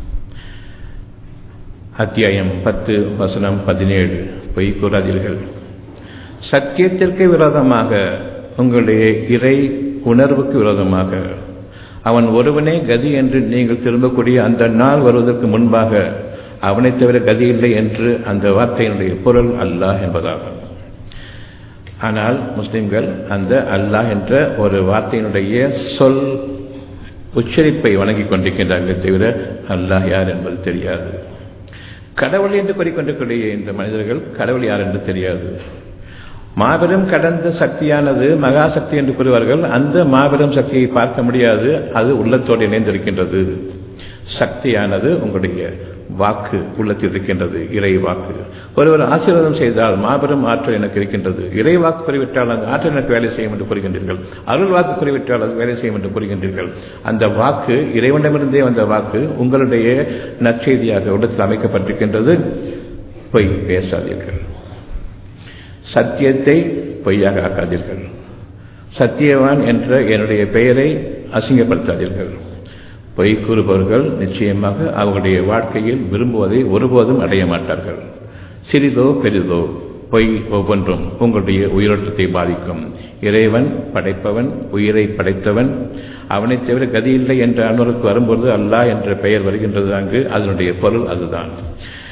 அத்தியாயம் பத்து வசனம் பதினேழு பொய் கூறாதீர்கள் சத்தியத்திற்கு விரோதமாக உங்களுடைய இறை உணர்வுக்கு விரோதமாக அவன் ஒருவனே கதி என்று நீங்கள் திரும்பக்கூடிய அந்த நாள் வருவதற்கு முன்பாக அவனைத் தவிர கதி இல்லை என்று அந்த வார்த்தையினுடைய பொருள் அல்லாஹ் என்பதாகும் ஆனால் முஸ்லிம்கள் அந்த அல்லாஹ் என்ற ஒரு வார்த்தையினுடைய சொல் உச்சரிப்பை வணங்கிக் கொண்டிருக்கின்றார்கள் தவிர அல்லாஹ் யார் என்பது தெரியாது கடவுள் என்று கூறிக்கொண்டிருக்கூடிய இந்த மனிதர்கள் கடவுள் யார் என்று தெரியாது மாபெரும் கடந்த சக்தியானது மகா சக்தி என்று கூறுவார்கள் அந்த மாபெரும் சக்தியை பார்க்க முடியாது அது உள்ளத்தோடு இணைந்திருக்கின்றது சக்தியானது உங்களுடைய வாக்கு உள்ளத்தில் இருக்கின்றது இறை வாக்கு ஒருவர் ஆசீர்வாதம் செய்தால் மாபெரும் ஆற்றல் எனக்கு இருக்கின்றது இறை வாக்கு குறிவிட்டால் அந்த ஆற்றல் எனக்கு வேலை செய்யும் என்று கூறுகின்றீர்கள் அருள் வாக்கு குறிவிட்டால் அது வேலை செய்யும் என்று கூறுகின்றீர்கள் அந்த வாக்கு இறைவனிடமிருந்தே வந்த வாக்கு உங்களுடைய நற்செய்தியாக உள்ளத்தில் அமைக்கப்பட்டிருக்கின்றது பொய் பேசாதீர்கள் சத்தியத்தை பொய்யாக ஆக்காதீர்கள் சத்தியவான் என்ற என்னுடைய பெயரை அசிங்கப்படுத்தாதீர்கள் பொய் கூறுபவர்கள் நிச்சயமாக அவர்களுடைய வாழ்க்கையில் விரும்புவதை ஒருபோதும் அடைய மாட்டார்கள் சிறிதோ பெரிதோ பொய் ஒவ்வொன்றும் உங்களுடைய உயிரோட்டத்தை பாதிக்கும் இறைவன் படைப்பவன் உயிரை படைத்தவன் அவனைத் தவிர கதியில்லை என்ற அன்னருக்கு வரும்போது அல்லாஹ் என்ற பெயர் வருகின்றது அங்கு அதனுடைய பொருள் அதுதான்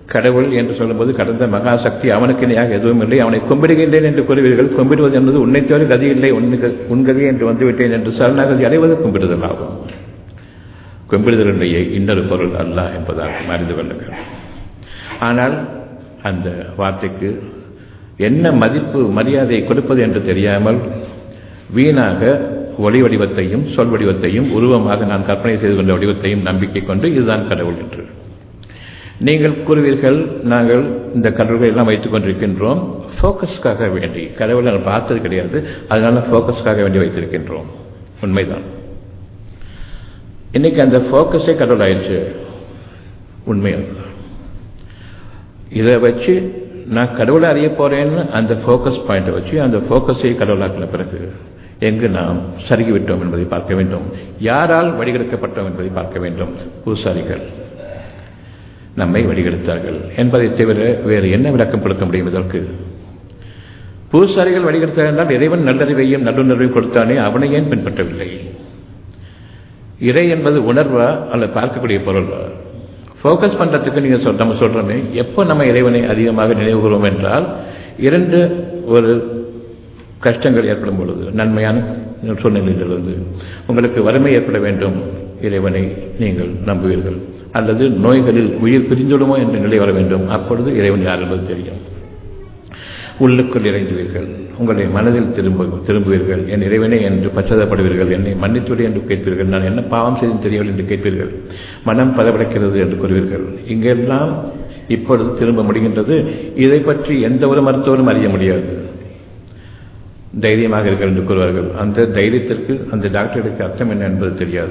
கடவுள் என்று சொல்லும்போது கடந்த மகாசக்தி அவனுக்கு இணையாக எதுவும் இல்லை அவனை கும்பிடுகின்றேன் என்று கூறுவீர்கள் கும்பிடுவது என்பது உன்னை தவிர கதி இல்லை உன்னுக்கு உன்கதி என்று வந்துவிட்டேன் என்று சரணாகதி அடைவது கும்பிடுதல் ஆகும் கும்பிடுதலுடைய இன்னொரு பொருள் அல்ல என்பதாக அறிந்து கொள்ளுங்கள் ஆனால் அந்த வார்த்தைக்கு என்ன மதிப்பு மரியாதை கொடுப்பது என்று தெரியாமல் வீணாக ஒளி வடிவத்தையும் சொல் வடிவத்தையும் உருவமாக நான் கற்பனை செய்து கொண்ட வடிவத்தையும் நம்பிக்கை கொண்டு இதுதான் கடவுள் என்று நீங்கள் கூறுவீர்கள் நாங்கள் இந்த கடவுள்களை எல்லாம் வைத்துக் கொண்டிருக்கின்றோம் ஃபோக்கஸ்க்காக வேண்டி கடவுளை நாங்கள் பார்த்தது கிடையாது அதனால ஃபோக்கஸ்க்காக வேண்டி வைத்திருக்கின்றோம் உண்மைதான் இன்னைக்கு அந்த ஃபோக்கஸே கடவுள் ஆயிடுச்சு உண்மை அதுதான் இதை வச்சு நான் கடவுளை அறிய போறேன்னு அந்த ஃபோக்கஸ் பாயிண்டை வச்சு அந்த ஃபோக்கஸை கடவுளாக்கின பிறகு எங்கு நாம் சருகிவிட்டோம் என்பதை பார்க்க வேண்டும் யாரால் வடிகெடுக்கப்பட்டோம் என்பதை பார்க்க வேண்டும் பூசாரிகள் நம்மை வடிகெடுத்தார்கள் என்பதை தவிர வேறு என்ன விளக்கம் கொடுக்க முடியும் இதற்கு பூசாரிகள் வடிகெடுத்தார் என்றால் இறைவன் நல்லறிவையும் நல்லுணர்வையும் கொடுத்தானே அவனை ஏன் பின்பற்றவில்லை இறை என்பது உணர்வா அல்ல பார்க்கக்கூடிய பொருளா ஃபோக்கஸ் பண்ணுறதுக்கு நீங்கள் சொல் நம்ம சொல்கிறோமே எப்போ நம்ம இறைவனை அதிகமாக நினைவுகிறோம் என்றால் இரண்டு ஒரு கஷ்டங்கள் ஏற்படும் பொழுது நன்மையான சூழ்நிலையிலிருந்து உங்களுக்கு வறுமை ஏற்பட வேண்டும் இறைவனை நீங்கள் நம்புவீர்கள் அல்லது நோய்களில் உயிர் பிரிந்துவிடுமோ என்ற நிலை வர வேண்டும் அப்பொழுது இறைவன் யார் என்பது தெரியும் உள்ளுக்குள் இறைந்துவீர்கள் உங்களுடைய மனதில் திரும்ப திரும்புவீர்கள் என் இறைவனே என்று பச்சதப்படுவீர்கள் என்னை மன்னித்துவிடு என்று கேட்பீர்கள் நான் என்ன பாவம் செய்து தெரியவில்லை என்று கேட்பீர்கள் மனம் பதவிடக்கிறது என்று கூறுவீர்கள் இங்கெல்லாம் இப்பொழுது திரும்ப முடிகின்றது இதை பற்றி எந்த ஒரு மருத்துவரும் அறிய முடியாது தைரியமாக இருக்கிற என்று கூறுவார்கள் அந்த தைரியத்திற்கு அந்த டாக்டருக்கு அர்த்தம் என்ன என்பது தெரியாது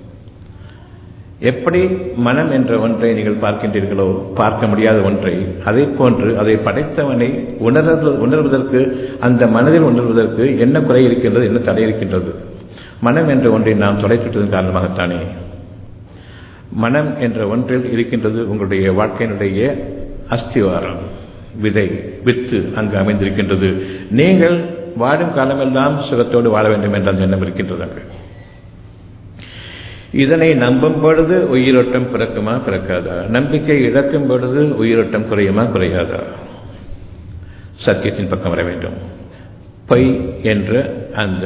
எப்படி மனம் என்ற ஒன்றை நீங்கள் பார்க்கின்றீர்களோ பார்க்க முடியாத ஒன்றை அதை போன்று அதை படைத்தவனை உணர்வு உணர்வதற்கு அந்த மனதில் உணர்வதற்கு என்ன குறை இருக்கின்றது என்ன தடை இருக்கின்றது மனம் என்ற ஒன்றை நாம் தொலைச்சுட்டதன் காரணமாகத்தானே மனம் என்ற ஒன்றில் இருக்கின்றது உங்களுடைய வாழ்க்கையினுடைய அஸ்திவாரம் விதை வித்து அங்கு அமைந்திருக்கின்றது நீங்கள் வாடும் காலமெல்லாம் சுகத்தோடு வாழ வேண்டும் என்ற அந்த எண்ணம் இருக்கின்றது அங்கு இதனை நம்பும் பொழுது உயிரோட்டம் பிறக்குமா பிறக்காதா நம்பிக்கை இழக்கும் பொழுது உயிரோட்டம் குறையுமா குறையாதா சத்தியத்தின் பக்கம் வர வேண்டும் பொய் என்ற அந்த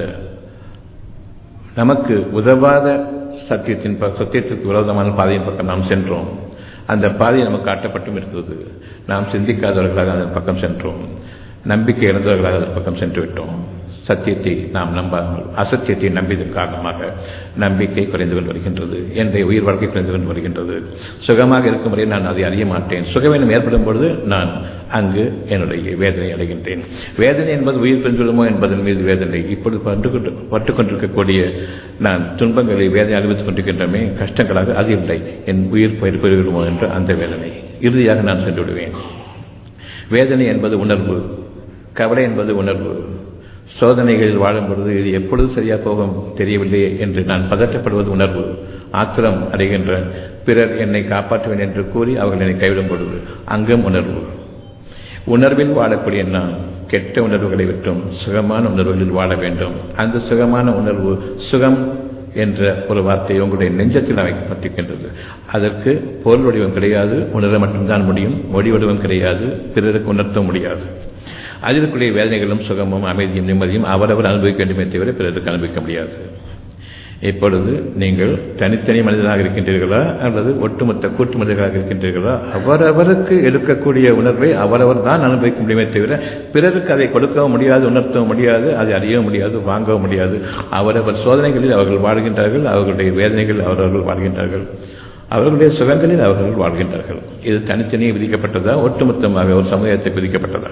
நமக்கு உதவாத சத்தியத்தின் சத்தியத்திற்கு விரோதமான பாதையின் பக்கம் நாம் சென்றோம் அந்த பாதை நமக்கு காட்டப்பட்டும் இருக்கிறது நாம் சிந்திக்காதவர்களாக அதன் பக்கம் சென்றோம் நம்பிக்கை இழந்தவர்களாக அதன் பக்கம் சென்று விட்டோம் சத்தியத்தை நாம் நம்பாமல் அசத்தியத்தை நம்பியதன் காரணமாக நம்பிக்கை குறைந்து கொண்டு வருகின்றது என்னுடைய உயிர் வாழ்க்கை குறைந்து கொண்டு வருகின்றது சுகமாக இருக்கும் வரை நான் அதை அறிய மாட்டேன் சுகவீனம் ஏற்படும் பொழுது நான் அங்கு என்னுடைய வேதனை அடைகின்றேன் வேதனை என்பது உயிர் பிரிந்துவிடுமோ என்பதன் மீது வேதனை இப்பொழுது பட்டு கொண்டு பட்டுக் கொண்டிருக்கக்கூடிய நான் துன்பங்களை வேதனை அனுபவித்துக் கொண்டிருக்கின்றமே கஷ்டங்களாக அது இல்லை என் உயிர் பயிர் பெறுவிடுமோ என்ற அந்த வேதனை இறுதியாக நான் சென்று விடுவேன் வேதனை என்பது உணர்வு கவலை என்பது உணர்வு சோதனைகளில் வாழும் பொழுது இது எப்பொழுது சரியாக போகும் தெரியவில்லையே என்று நான் பதற்றப்படுவது உணர்வு ஆத்திரம் அடைகின்ற பிறர் என்னை காப்பாற்றுவேன் என்று கூறி அவர்கள் என்னை கைவிடும் பொழுது அங்கும் உணர்வு உணர்வில் வாழக்கூடிய நான் கெட்ட உணர்வுகளை விட்டும் சுகமான உணர்வுகளில் வாழ வேண்டும் அந்த சுகமான உணர்வு சுகம் என்ற ஒரு வார்த்தை உங்களுடைய நெஞ்சத்தில் அமைக்கப்பட்டிருக்கின்றது அதற்கு பொருள் வடிவம் கிடையாது உணர மட்டும்தான் முடியும் மொழி வடிவம் கிடையாது பிறருக்கு உணர்த்த முடியாது அதிலுக்குரிய வேதனைகளும் சுகமும் அமைதியும் நிம்மதியும் அவரவர் அனுபவிக்க வேண்டுமே தவிர பிறருக்கு அனுபவிக்க முடியாது இப்பொழுது நீங்கள் தனித்தனி மனிதனாக இருக்கின்றீர்களா அல்லது ஒட்டுமொத்த கூட்டு மனிதர்களாக இருக்கின்றீர்களா அவரவருக்கு எடுக்கக்கூடிய உணர்வை அவரவர் தான் அனுபவிக்க முடியுமே தவிர பிறருக்கு அதை கொடுக்கவும் முடியாது உணர்த்தவும் முடியாது அதை அறியவும் முடியாது வாங்கவும் முடியாது அவரவர் சோதனைகளில் அவர்கள் வாழ்கின்றார்கள் அவர்களுடைய வேதனைகளில் அவரவர்கள் வாழ்கின்றார்கள் அவர்களுடைய சுகங்களில் அவர்கள் வாழ்கின்றார்கள் இது தனித்தனியே விதிக்கப்பட்டதா ஒட்டுமொத்தமாக ஒரு சமுதாயத்துக்கு விதிக்கப்பட்டதா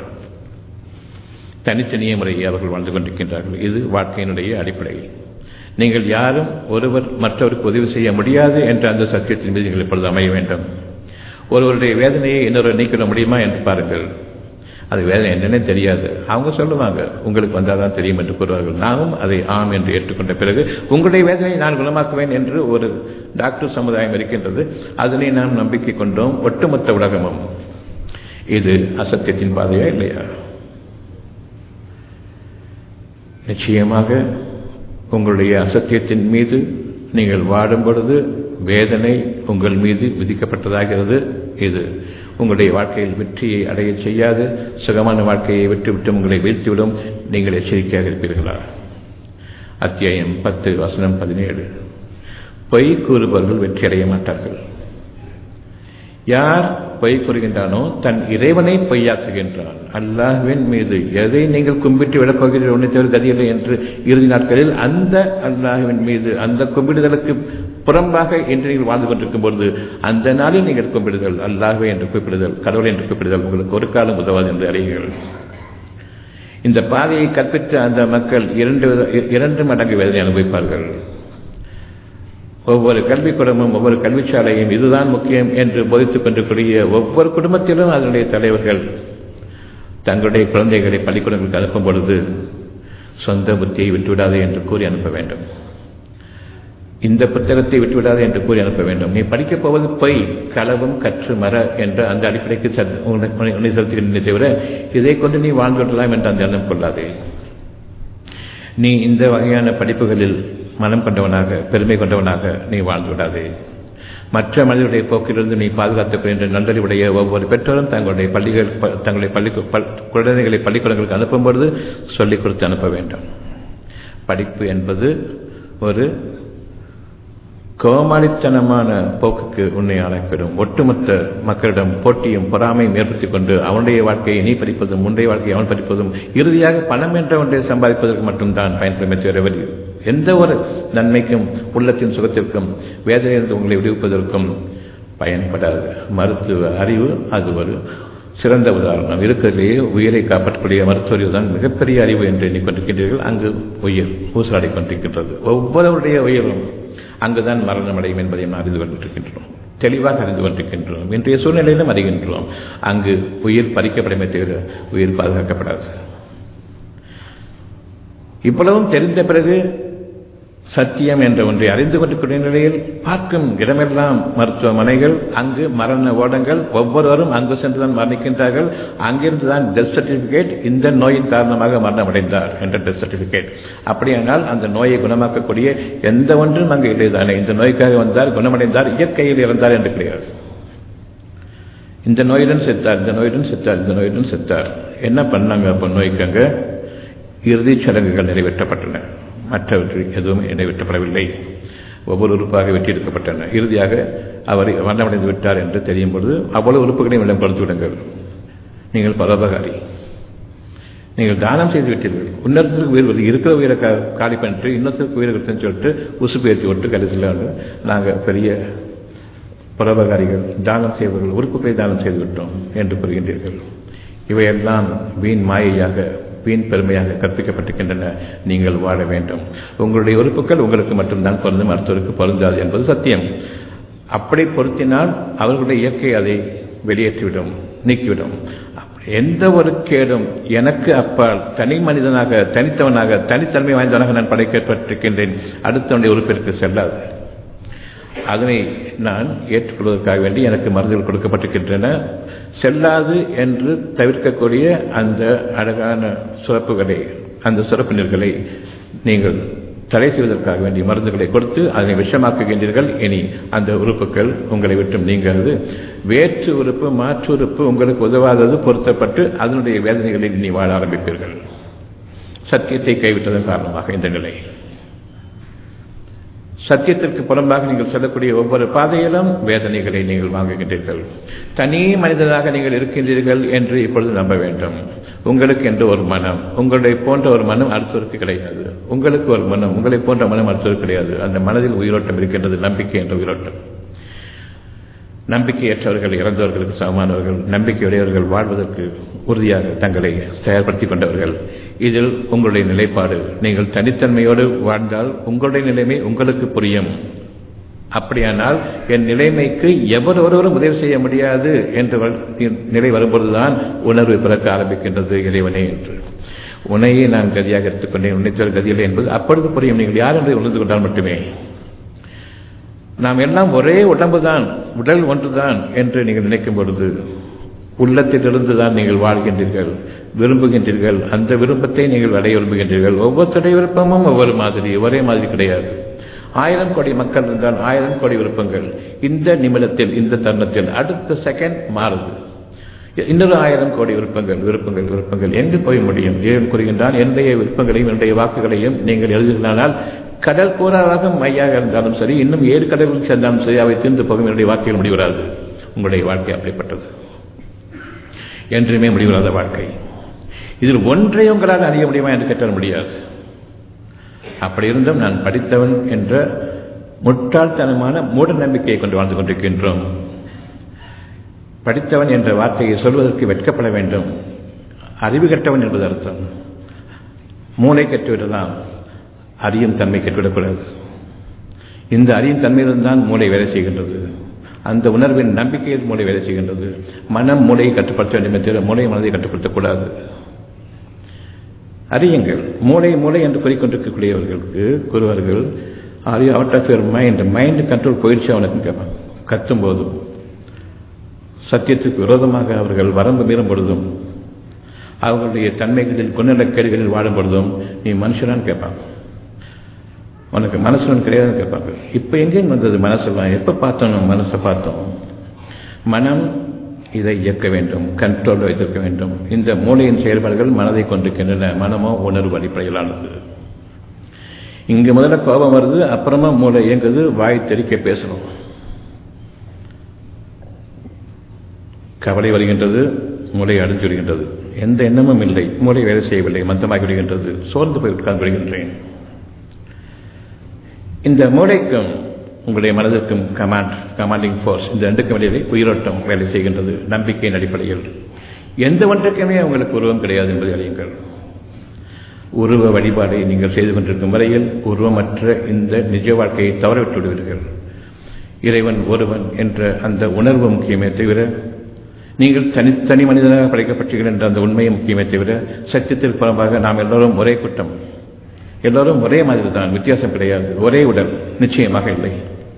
தனித்தனிய முறையை அவர்கள் வாழ்ந்து கொண்டிருக்கின்றார்கள் இது வாழ்க்கையினுடைய அடிப்படை நீங்கள் யாரும் ஒருவர் மற்றவருக்கு உதவி செய்ய முடியாது என்ற அந்த சத்தியத்தின் மீது நீங்கள் இப்பொழுது அமைய வேண்டும் ஒருவருடைய வேதனையை இன்னொரு நீக்கிட முடியுமா என்று பாருங்கள் அது வேதனை என்னன்னே தெரியாது அவங்க சொல்லுவாங்க உங்களுக்கு வந்தால் தான் தெரியும் என்று கூறுவார்கள் நாமும் அதை ஆம் என்று ஏற்றுக்கொண்ட பிறகு உங்களுடைய வேதனையை நான் குணமாக்குவேன் என்று ஒரு டாக்டர் சமுதாயம் இருக்கின்றது அதனை நாம் நம்பிக்கை கொண்டோம் ஒட்டுமொத்த உலகமும் இது அசத்தியத்தின் பாதையா இல்லையா நிச்சயமாக உங்களுடைய அசத்தியத்தின் மீது நீங்கள் வாடும் பொழுது வேதனை உங்கள் மீது விதிக்கப்பட்டதாகிறது இது உங்களுடைய வாழ்க்கையில் வெற்றியை அடைய செய்யாது சுகமான வாழ்க்கையை விட்டுவிட்டு உங்களை வீழ்த்திவிடும் நீங்கள் எச்சரிக்கையாக இருப்பீர்களா அத்தியாயம் பத்து வசனம் பதினேழு பொய் கூறுபவர்கள் வெற்றி அடைய மாட்டார்கள் யார் பொய் கூறுகின்றானோ தன் இறைவனை பொய்யாக்குகின்றான் அல்லாஹ்வின் மீது எதை நீங்கள் கும்பிட்டு விடப் போகிறீர்கள் ஒன்றை தவிர கதியில்லை என்று இறுதி நாட்களில் அந்த அல்லாஹ்வின் மீது அந்த கும்பிடுதலுக்கு புறம்பாக என்று நீங்கள் வாழ்ந்து கொண்டிருக்கும் பொழுது அந்த நாளில் நீங்கள் கும்பிடுதல் அல்லாஹ்வே என்று குறிப்பிடுதல் கடவுளை என்று குறிப்பிடுதல் உங்களுக்கு ஒரு காலம் உதவாது என்று அறியுங்கள் இந்த பாதையை கற்பித்த அந்த மக்கள் இரண்டு இரண்டு மடங்கு வேதனை அனுபவிப்பார்கள் ஒவ்வொரு கல்விக்கூடமும் ஒவ்வொரு கல்விச்சாலையும் இதுதான் முக்கியம் என்று போதித்துக் கொண்டிருக்கூடிய ஒவ்வொரு குடும்பத்திலும் அதனுடைய தலைவர்கள் தங்களுடைய குழந்தைகளை பள்ளிக்கூடங்களுக்கு அனுப்பும் பொழுது சொந்த புத்தியை விட்டுவிடாதே என்று கூறி அனுப்ப வேண்டும் இந்த புத்தகத்தை விட்டுவிடாதே என்று கூறி அனுப்ப வேண்டும் நீ படிக்கப் போவது பொய் களவும் கற்று மர என்ற அந்த அடிப்படைக்கு உன்னை செலுத்துகின்றே தவிர இதை கொண்டு நீ வாழ்ந்துவிடலாம் என்று அந்த எண்ணம் கொள்ளாதே நீ இந்த வகையான படிப்புகளில் மனம் கொண்டவனாக பெருமை கொண்டவனாக நீ வாழ்ந்து விடாதே மற்ற மனிதனுடைய போக்கிலிருந்து நீ பாதுகாத்துக் என்ற நன்றறிவுடைய ஒவ்வொரு பெற்றோரும் தங்களுடைய பள்ளிகள் தங்களுடைய பள்ளி குழந்தைகளை பள்ளிக்கூடங்களுக்கு அனுப்பும் பொழுது சொல்லிக் கொடுத்து அனுப்ப வேண்டும் படிப்பு என்பது ஒரு கோமாளித்தனமான போக்குக்கு உன்னை ஆளாக்கிவிடும் ஒட்டுமொத்த மக்களிடம் போட்டியும் பொறாமையும் ஏற்படுத்திக் கொண்டு அவனுடைய வாழ்க்கையை நீ படிப்பதும் முந்தைய வாழ்க்கையை அவன் படிப்பதும் இறுதியாக பணம் என்ற ஒன்றை சம்பாதிப்பதற்கு மட்டும்தான் பயன்படுமே தவிர எந்த ஒரு நன்மைக்கும் உள்ளத்தின் சுகத்திற்கும் வேதனையிலிருந்து உங்களை விடுவிப்பதற்கும் பயன்படாது மருத்துவ அறிவு அது ஒரு சிறந்த உதாரணம் இருக்கிறதுலேயே உயிரை காப்பாற்றக்கூடிய மருத்துவ தான் மிகப்பெரிய அறிவு என்று எண்ணிக்கொண்டிருக்கின்றீர்கள் அங்கு உயிர் ஊசலாடி கொண்டிருக்கின்றது ஒவ்வொருவருடைய உயிரும் அங்குதான் மரணம் அடையும் என்பதை நாம் அறிந்து கொண்டிருக்கின்றோம் தெளிவாக அறிந்து கொண்டிருக்கின்றோம் இன்றைய சூழ்நிலையிலும் அறிகின்றோம் அங்கு உயிர் பறிக்கப்படமே தவிர உயிர் பாதுகாக்கப்படாது இவ்வளவும் தெரிந்த பிறகு சத்தியம் என்ற ஒன்றை அறிந்து கொண்டிருக்கிற நிலையில் பார்க்கும் இடமெல்லாம் மருத்துவமனைகள் அங்கு மரண ஓடங்கள் ஒவ்வொருவரும் அங்கு சென்றுதான் மரணிக்கின்றார்கள் அங்கிருந்து தான் டெத் சர்டிபிகேட் இந்த நோயின் காரணமாக மரணம் அடைந்தார் என்ற டெத் சர்டிபிகேட் அப்படியானால் அந்த நோயை குணமாக்கக்கூடிய எந்த ஒன்றும் அங்கு இல்லைதானே இந்த நோய்க்காக வந்தார் குணமடைந்தார் இயற்கையில் இறந்தார் என்று கிடையாது இந்த நோயுடன் செத்தார் இந்த நோயுடன் செத்தார் இந்த நோயுடன் செத்தார் என்ன பண்ணாங்க அப்போ நோய்க்கு அங்கே இறுதிச் சடங்குகள் நிறைவேற்றப்பட்டன மற்றவற்றில் எதுவும் நிறைவேற்றப்படவில்லை ஒவ்வொரு உறுப்பாக வெட்டியெடுக்கப்பட்டன இறுதியாக அவர் மரணமடைந்து விட்டார் என்று தெரியும் பொழுது அவ்வளவு உறுப்புகளையும் இடம் கொடுத்து விடுங்கள் நீங்கள் பரோபகாரி நீங்கள் தானம் செய்து விட்டீர்கள் இன்னொருத்தருக்கு உயிர் வருது இருக்கிற உயிரை காலி பண்ணிட்டு இன்னொருத்தருக்கு உயிரை கொடுத்துன்னு சொல்லிட்டு உசுப்பு ஏற்றி விட்டு கடைசியில் வந்து நாங்கள் பெரிய பரோபகாரிகள் தானம் செய்வர்கள் உறுப்புகளை தானம் செய்து விட்டோம் என்று கூறுகின்றீர்கள் இவையெல்லாம் வீண் மாயையாக வீண் பெருமையாக கற்பிக்கப்பட்டிருக்கின்றன நீங்கள் வாழ வேண்டும் உங்களுடைய உறுப்புகள் உங்களுக்கு மட்டும்தான் பொருந்தும் மருத்துவருக்கு பொருந்தாது என்பது சத்தியம் அப்படி பொருத்தினால் அவர்களுடைய இயற்கை அதை வெளியேற்றிவிடும் நீக்கிவிடும் எந்த ஒரு கேடும் எனக்கு அப்பால் தனி மனிதனாக தனித்தவனாக தனித்தன்மை வாய்ந்தவனாக நான் படைக்கப்பட்டிருக்கின்றேன் அடுத்தவனுடைய உறுப்பிற்கு செல்லாது அதனை நான் ஏற்றுக்கொள்வதற்காக வேண்டி எனக்கு மருந்துகள் கொடுக்கப்பட்டிருக்கின்றன செல்லாது என்று தவிர்க்கக்கூடிய அந்த அழகான சுரப்புகளை அந்த சுரப்பினர்களை நீங்கள் தடை செய்வதற்காக வேண்டிய மருந்துகளை கொடுத்து அதனை விஷமாக்குகின்றீர்கள் இனி அந்த உறுப்புகள் உங்களை விட்டும் நீங்காது வேற்று உறுப்பு மாற்று உறுப்பு உங்களுக்கு உதவாதது பொருத்தப்பட்டு அதனுடைய வேதனைகளில் நீ வாழ ஆரம்பிப்பீர்கள் சத்தியத்தை கைவிட்டதன் காரணமாக இந்த நிலை சத்தியத்திற்கு புறம்பாக நீங்கள் சொல்லக்கூடிய ஒவ்வொரு பாதையிலும் வேதனைகளை நீங்கள் வாங்குகின்றீர்கள் தனி மனிதனாக நீங்கள் இருக்கின்றீர்கள் என்று இப்பொழுது நம்ப வேண்டும் உங்களுக்கு என்று ஒரு மனம் உங்களுடைய போன்ற ஒரு மனம் அடுத்தவருக்கு கிடையாது உங்களுக்கு ஒரு மனம் உங்களை போன்ற மனம் அடுத்தவருக்கு கிடையாது அந்த மனதில் உயிரோட்டம் இருக்கின்றது நம்பிக்கை என்ற உயிரோட்டம் நம்பிக்கையற்றவர்கள் இறந்தவர்களுக்கு சமமானவர்கள் நம்பிக்கையுடையவர்கள் வாழ்வதற்கு உறுதியாக தங்களை செயல்படுத்திக் கொண்டவர்கள் இதில் உங்களுடைய நிலைப்பாடு நீங்கள் தனித்தன்மையோடு வாழ்ந்தால் உங்களுடைய நிலைமை உங்களுக்கு புரியும் அப்படியானால் என் நிலைமைக்கு எவர் ஒருவரும் உதவி செய்ய முடியாது என்ற நிலை வரும்பொழுதுதான் உணர்வு பிறக்க ஆரம்பிக்கின்றது இறைவனே என்று உனையே நான் கதியாக எடுத்துக்கொண்டேன் உன்னைத்தவர் கதியில்லை என்பது அப்பொழுது புரியும் நீங்கள் யார் என்பதை உணர்ந்து கொண்டால் மட்டுமே நாம் எல்லாம் ஒரே உடம்புதான் உடல் ஒன்றுதான் என்று நீங்கள் நினைக்கும் பொழுது உள்ளத்திலிருந்து தான் நீங்கள் வாழ்கின்றீர்கள் விரும்புகின்றீர்கள் அந்த விருப்பத்தை நீங்கள் அடைய விரும்புகின்றீர்கள் ஒவ்வொருத்தருடைய விருப்பமும் ஒவ்வொரு மாதிரி ஒரே மாதிரி கிடையாது ஆயிரம் கோடி மக்கள் இருந்தால் ஆயிரம் கோடி விருப்பங்கள் இந்த நிமிடத்தில் இந்த தருணத்தில் அடுத்த செகண்ட் மாறுது இன்னொரு ஆயிரம் கோடி விருப்பங்கள் விருப்பங்கள் விருப்பங்கள் எங்கு போய் முடியும் இறைவன் கூறுகின்றான் என்னுடைய விருப்பங்களையும் என்னுடைய வாக்குகளையும் நீங்கள் எழுதுகிறானால் கடல் கூறாவாக மையாக இருந்தாலும் சரி இன்னும் ஏழு கடல்கள் சேர்ந்தாலும் சரி அவை தீர்ந்து போகும் என்னுடைய வார்த்தைகள் முடிவராது உங்களுடைய வாழ்க்கை அப்படிப்பட்டது என்றுமே முடிவராத வாழ்க்கை இதில் ஒன்றை உங்களால் அறிய முடியுமா என்று கேட்டால் முடியாது அப்படி இருந்தும் நான் படித்தவன் என்ற முட்டாள்தனமான மூட நம்பிக்கையை கொண்டு வாழ்ந்து கொண்டிருக்கின்றோம் படித்தவன் என்ற வார்த்தையை சொல்வதற்கு வெட்கப்பட வேண்டும் அறிவு கெட்டவன் என்பது அர்த்தம் மூளை கற்றுவிடலாம் அறியும் தன்மை கற்றுவிடக்கூடாது இந்த அறியும் தன்மையில்தான் மூளை வேலை செய்கின்றது அந்த உணர்வின் நம்பிக்கையில் மூளை வேலை செய்கின்றது மனம் மூளையை கட்டுப்படுத்த வேண்டுமே தவிர மூளை மனதை கட்டுப்படுத்தக்கூடாது அறியுங்கள் மூளை மூளை என்று கூறிக்கொண்டிருக்கக்கூடியவர்களுக்கு கூறுவார்கள் are you out of your mind mind control போயிடுச்சு அவனுக்கு கேட்பான் கத்தும் போதும் சத்தியத்துக்கு விரோதமாக அவர்கள் வரம்பு மீறும் பொழுதும் அவர்களுடைய தன்மைகளில் குணநலக்கேடுகளில் வாடும் பொழுதும் நீ மனுஷனான்னு கேட்பான் உனக்கு மனசுடன் கிடையாதுன்னு கேட்பாங்க இப்போ எங்கேயும் வந்தது மனசெல்லாம் எப்போ பார்த்தோம் நம்ம மனசை பார்த்தோம் மனம் இதை இயக்க வேண்டும் கண்ட்ரோல் வைத்திருக்க வேண்டும் இந்த மூளையின் செயல்பாடுகள் மனதை கொண்டிருக்கின்றன மனமோ உணர்வு அடிப்படையிலானது இங்கு முதல்ல கோபம் வருது அப்புறமா மூளை இயங்குது வாய் தெறிக்க பேசணும் கவலை வருகின்றது மூளை அடைஞ்சு விடுகின்றது எந்த எண்ணமும் இல்லை மூளை வேலை செய்யவில்லை மந்தமாகி விடுகின்றது சோர்ந்து போய் உட்கார்ந்து விடுகின்றேன் இந்த மூளைக்கும் உங்களுடைய மனதிற்கும் கமாண்ட் கமாண்டிங் ஃபோர்ஸ் இந்த ரெண்டுக்கும் இடையே உயிரோட்டம் வேலை செய்கின்றது நம்பிக்கையின் அடிப்படையில் எந்த ஒன்றுக்குமே உங்களுக்கு உருவம் கிடையாது என்பதை அறியுங்கள் உருவ வழிபாடை நீங்கள் செய்து கொண்டிருக்கும் வரையில் உருவமற்ற இந்த நிஜ வாழ்க்கையை தவறவிட்டு விடுவீர்கள் இறைவன் ஒருவன் என்ற அந்த உணர்வு முக்கியமே தவிர நீங்கள் தனித்தனி மனிதனாக படைக்கப்பட்டீர்கள் என்ற அந்த உண்மையை முக்கியமே தவிர சத்தியத்தில் புறம்பாக நாம் எல்லோரும் ஒரே குற்றம் எல்லோரும் ஒரே மாதிரி தான் வித்தியாசம் கிடையாது ஒரே உடல் நிச்சயமாக இல்லை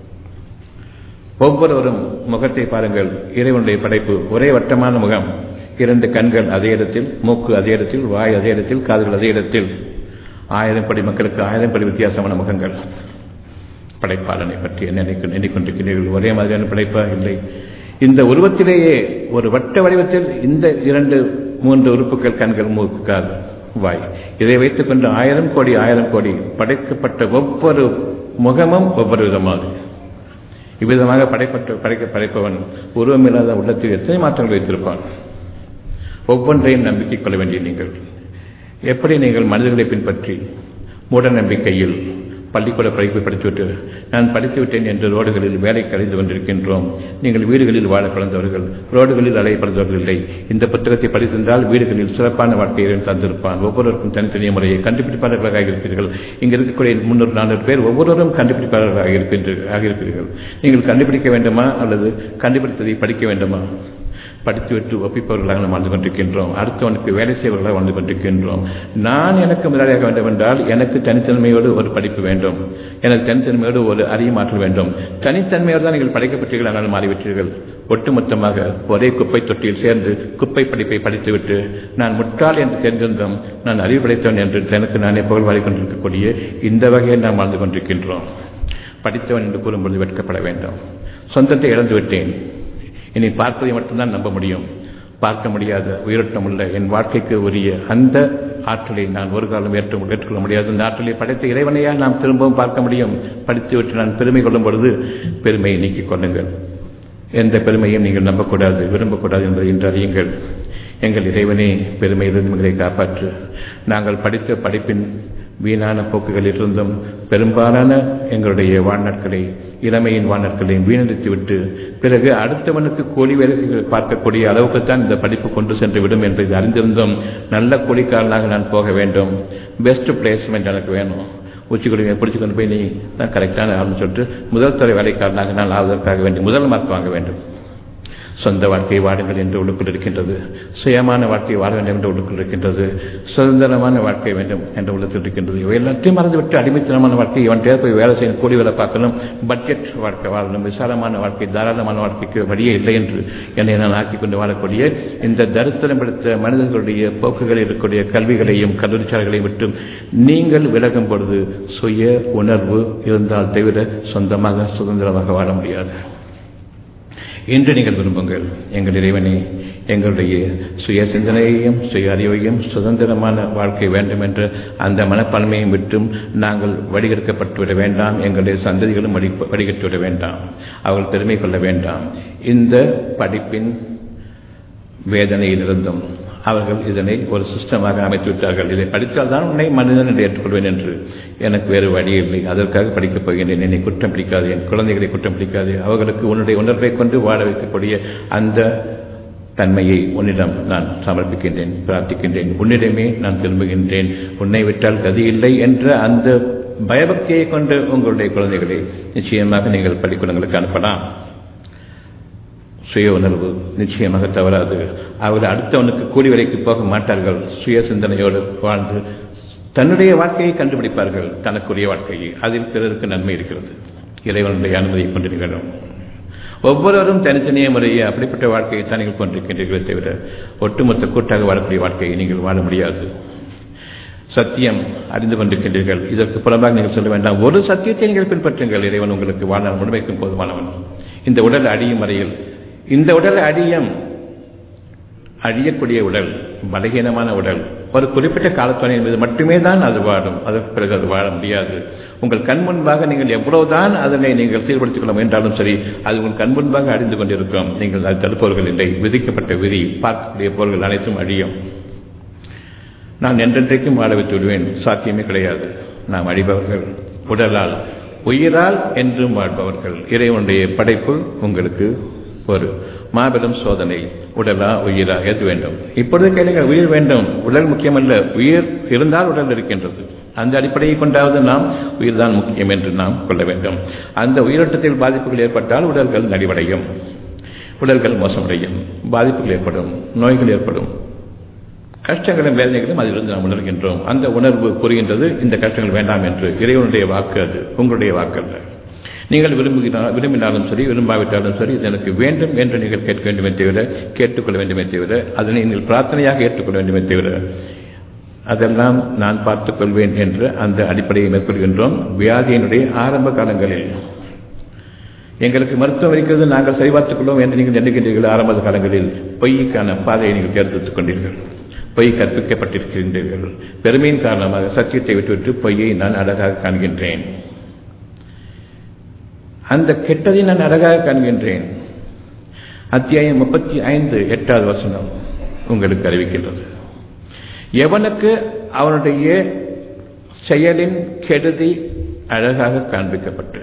ஒவ்வொருவரும் முகத்தை பாருங்கள் இறைவனுடைய படைப்பு ஒரே வட்டமான முகம் இரண்டு கண்கள் அதே இடத்தில் மூக்கு அதே இடத்தில் வாய் அதே இடத்தில் காதுகள் அதே இடத்தில் ஆயிரம் படி மக்களுக்கு ஆயிரம் படி வித்தியாசமான முகங்கள் படைப்பாளனை பற்றி நினைக்க எண்ணிக்கொண்டிருக்கிறீர்கள் ஒரே மாதிரியான படைப்பா இல்லை இந்த உருவத்திலேயே ஒரு வட்ட வடிவத்தில் இந்த இரண்டு மூன்று உறுப்புகள் கண்கள் மூக்கு காது வாய் இதை வைத்துக் கொண்டு ஆயிரம் கோடி ஆயிரம் கோடி படைக்கப்பட்ட ஒவ்வொரு முகமும் ஒவ்வொரு விதமானது இவ்விதமாக படைப்பட்ட படைக்க படைப்பவன் உருவமில்லாத உள்ளத்தில் எத்தனை மாற்றங்கள் வைத்திருப்பான் ஒவ்வொன்றையும் நம்பிக்கை கொள்ள வேண்டிய நீங்கள் எப்படி நீங்கள் மனிதர்களை பின்பற்றி மூட நம்பிக்கையில் பள்ளிக்கூட படிப்பை படித்துவிட்டு நான் படித்து விட்டேன் என்று ரோடுகளில் வேலை கழிந்து கொண்டிருக்கின்றோம் நீங்கள் வீடுகளில் வாழ பிறந்தவர்கள் ரோடுகளில் அலைய பிறந்தவர்கள் இல்லை இந்த புத்தகத்தை படித்திருந்தால் வீடுகளில் சிறப்பான வாழ்க்கையை தந்திருப்பான் ஒவ்வொருவருக்கும் தனித்தனிய முறையை கண்டுபிடிப்பாளர்களாக இருப்பீர்கள் இங்கு இருக்கக்கூடிய முன்னூறு நானூறு பேர் ஒவ்வொருவரும் கண்டுபிடிப்பாளர்களாக இருப்பீர்கள் நீங்கள் கண்டுபிடிக்க வேண்டுமா அல்லது கண்டுபிடித்ததை படிக்க வேண்டுமா படித்துவிட்டு ஒப்பிப்பவர்களாக நாம் வாழ்ந்து கொண்டிருக்கின்றோம் அடுத்தவனுக்கு வேலை செய்வர்களாக வாழ்ந்து கொண்டிருக்கின்றோம் நான் எனக்கு முதலாளியாக வேண்டும் என்றால் எனக்கு தனித்தன்மையோடு ஒரு படிப்பு வேண்டும் எனக்கு தனித்தன்மையோடு ஒரு அறிய மாற்ற வேண்டும் தனித்தன்மையோடு தான் நீங்கள் படைக்கப்பட்டீர்கள் ஆனால் மாறிவிட்டீர்கள் ஒட்டுமொத்தமாக ஒரே குப்பை தொட்டியில் சேர்ந்து குப்பை படிப்பை படித்துவிட்டு நான் முட்டாள் என்று தெரிந்திருந்தோம் நான் அறிவு படைத்தவன் என்று எனக்கு நானே புகழ் வாழி கொண்டிருக்கக்கூடிய இந்த வகையில் நாம் வாழ்ந்து கொண்டிருக்கின்றோம் படித்தவன் என்று கூறும்பொழுது வெட்கப்பட வேண்டும் சொந்தத்தை இழந்து விட்டேன் இனி பார்ப்பதை மட்டும்தான் நம்ப முடியும் பார்க்க முடியாத உயிரோட்டம் உள்ள என் வாழ்க்கைக்கு உரிய அந்த ஆற்றலை நான் ஒரு காலம் ஏற்று ஏற்றுக்கொள்ள முடியாது அந்த ஆற்றலை படைத்த இறைவனையா நாம் திரும்பவும் பார்க்க முடியும் படித்துவிட்டு நான் பெருமை கொள்ளும் பொழுது பெருமையை நீக்கிக் கொள்ளுங்கள் எந்த பெருமையும் நீங்கள் நம்பக்கூடாது விரும்பக்கூடாது என்பதை இன்று அறியுங்கள் எங்கள் இறைவனே பெருமையிலிருந்து எங்களை காப்பாற்று நாங்கள் படித்த படிப்பின் வீணான போக்குகளில் இருந்தும் பெரும்பாலான எங்களுடைய வாழ்நாட்களை இளமையின் வாழ்நாட்களையும் வீணடித்துவிட்டு பிறகு அடுத்தவனுக்கு கூலி வேலைகள் பார்க்கக்கூடிய அளவுக்குத்தான் இந்த படிப்பு கொண்டு சென்று விடும் என்பதை அறிந்திருந்தும் நல்ல கூலிக்காரனாக நான் போக வேண்டும் பெஸ்ட் பிளேஸ்மெண்ட் எனக்கு வேணும் உச்சிக்குடியை பிடிச்சி கொண்டு போய் நீ தான் கரெக்டான ஆள்னு சொல்லிட்டு முதல் துறை வேலைக்காரனாக நான் ஆவதற்காக வேண்டும் முதல் மார்க் வாங்க வேண்டும் சொந்த வாழ்க்கையை வாடுங்கள் என்று உள்ளுக்குள் இருக்கின்றது சுயமான வாழ்க்கையை வாழ வேண்டும் என்று உள்ளுக்குள் இருக்கின்றது சுதந்திரமான வாழ்க்கை வேண்டும் என்று உள்ளத்தில் இருக்கின்றது இவை எல்லாத்தையும் மறந்துவிட்டு அடிமைத்தனமான வாழ்க்கை இவன் தேவை போய் வேலை செய்யணும் கூலி வேலை பார்க்கணும் பட்ஜெட் வாழ்க்கை வாழணும் விசாலமான வாழ்க்கை தாராளமான வாழ்க்கைக்கு வழியே இல்லை என்று என்னை நான் ஆக்கிக் கொண்டு வாழக்கூடிய இந்த தரித்திரம் படுத்த மனிதர்களுடைய போக்குகளில் இருக்கக்கூடிய கல்விகளையும் கல்லூரிச்சாலைகளையும் விட்டு நீங்கள் விலகும் பொழுது சுய உணர்வு இருந்தால் தவிர சொந்தமாக சுதந்திரமாக வாழ முடியாது இன்று நீங்கள் விரும்புங்கள் எங்கள் இறைவனே எங்களுடைய சுய சிந்தனையையும் சுய அறிவையும் சுதந்திரமான வாழ்க்கை வேண்டும் என்ற அந்த மனப்பான்மையை விட்டும் நாங்கள் வடிகெடுக்கப்பட்டு விட வேண்டாம் எங்களுடைய சந்ததிகளும் வடி வடிகட்டு விட வேண்டாம் அவர்கள் பெருமை கொள்ள வேண்டாம் இந்த படிப்பின் வேதனையிலிருந்தும் அவர்கள் இதனை ஒரு சிஸ்டமாக அமைத்து விட்டார்கள் இதை படித்தால் தான் உன்னை மனிதன் என்று ஏற்றுக்கொள்வேன் என்று எனக்கு வேறு வழி இல்லை அதற்காக படிக்கப் போகின்றேன் என்னை குற்றம் பிடிக்காது என் குழந்தைகளை குற்றம் பிடிக்காது அவர்களுக்கு உன்னுடைய உணர்வை கொண்டு வாழ வைக்கக்கூடிய அந்த தன்மையை உன்னிடம் நான் சமர்ப்பிக்கின்றேன் பிரார்த்திக்கின்றேன் உன்னிடமே நான் திரும்புகின்றேன் உன்னை விட்டால் கதி இல்லை என்ற அந்த பயபக்தியை கொண்டு உங்களுடைய குழந்தைகளை நிச்சயமாக நீங்கள் பள்ளிக்கூடங்களுக்கு அனுப்பலாம் சுய உணர்வு நிச்சயமாக தவறாது அவர்கள் அடுத்தவனுக்கு கூலி வரைக்கு போக மாட்டார்கள் சுய சிந்தனையோடு வாழ்ந்து தன்னுடைய வாழ்க்கையை கண்டுபிடிப்பார்கள் தனக்குரிய வாழ்க்கையை அதில் பிறருக்கு நன்மை இருக்கிறது இறைவனுடைய அனுமதியை கொண்டு நிகழும் ஒவ்வொருவரும் தனித்தனிய முறையே அப்படிப்பட்ட வாழ்க்கையை தான் நீங்கள் கொண்டிருக்கின்றீர்களே தவிர ஒட்டுமொத்த கூட்டாக வாழக்கூடிய வாழ்க்கையை நீங்கள் வாழ முடியாது சத்தியம் அறிந்து கொண்டிருக்கின்றீர்கள் இதற்கு புறம்பாக நீங்கள் சொல்ல வேண்டாம் ஒரு சத்தியத்தை நீங்கள் பின்பற்றுங்கள் இறைவன் உங்களுக்கு வாழ்நாள் முழுமைக்கும் போதுமானவன் இந்த உடல் அடியும் வரையில் இந்த உடல் அடியம் அழியக்கூடிய உடல் பலகீனமான உடல் ஒரு குறிப்பிட்ட காலத்துணையின் மீது மட்டுமே தான் அது வாடும் அதற்கு பிறகு அது வாழ முடியாது உங்கள் கண் முன்பாக நீங்கள் எவ்வளவுதான் அதனை நீங்கள் சீர்படுத்திக் கொள்ள முயன்றாலும் சரி அது உங்கள் கண் முன்பாக அழிந்து கொண்டிருக்கும் நீங்கள் அது தடுப்பவர்கள் இல்லை விதிக்கப்பட்ட விதி பார்க்கக்கூடிய பொருள்கள் அனைத்தும் அழியும் நான் என்றென்றைக்கும் வாழ வைத்து விடுவேன் சாத்தியமே கிடையாது நாம் அழிபவர்கள் உடலால் உயிரால் என்றும் வாழ்பவர்கள் இறைவனுடைய படைப்பு உங்களுக்கு ஒரு மாபெரும் சோதனை உடலா உயிரா எது வேண்டும் இப்பொழுது கேளுங்க உயிர் வேண்டும் உடல் முக்கியமல்ல உயிர் இருந்தால் உடல் இருக்கின்றது அந்த அடிப்படையை கொண்டாவது நாம் உயிர்தான் முக்கியம் என்று நாம் கொள்ள வேண்டும் அந்த உயிரோட்டத்தில் பாதிப்புகள் ஏற்பட்டால் உடல்கள் நலிவடையும் உடல்கள் மோசமடையும் பாதிப்புகள் ஏற்படும் நோய்கள் ஏற்படும் கஷ்டங்களும் வேதனைகளும் அதிலிருந்து நாம் உணர்கின்றோம் அந்த உணர்வு புரிகின்றது இந்த கஷ்டங்கள் வேண்டாம் என்று இறைவனுடைய வாக்கு அது உங்களுடைய வாக்கு அல்ல நீங்கள் விரும்புகிறார் விரும்பினாலும் சரி விரும்பாவிட்டாலும் சரி இது எனக்கு வேண்டும் என்று நீங்கள் கேட்க வேண்டுமே தவிர கேட்டுக்கொள்ள வேண்டுமே தவிர அதனை நீங்கள் பிரார்த்தனையாக ஏற்றுக்கொள்ள வேண்டுமே தவிர அதெல்லாம் நான் பார்த்துக் கொள்வேன் என்ற அந்த அடிப்படையை மேற்கொள்கின்றோம் வியாதியினுடைய ஆரம்ப காலங்களில் எங்களுக்கு மருத்துவம் இருக்கிறது நாங்கள் சரிபார்த்துக் கொள்வோம் என்று நீங்கள் எண்ணுகின்றீர்கள் ஆரம்ப காலங்களில் பொய்க்கான பாதையை நீங்கள் தேர்ந்தெடுத்துக் கொண்டீர்கள் பொய் கற்பிக்கப்பட்டிருக்கின்றீர்கள் பெருமையின் காரணமாக சத்தியத்தை விட்டுவிட்டு பொய்யை நான் அழகாக காண்கின்றேன் அந்த கெட்டதை நான் அழகாக காண்கின்றேன் அத்தியாயம் முப்பத்தி ஐந்து எட்டாவது வசனம் உங்களுக்கு அறிவிக்கின்றது எவனுக்கு அவனுடைய செயலின் கெடுதி அழகாக காண்பிக்கப்பட்டு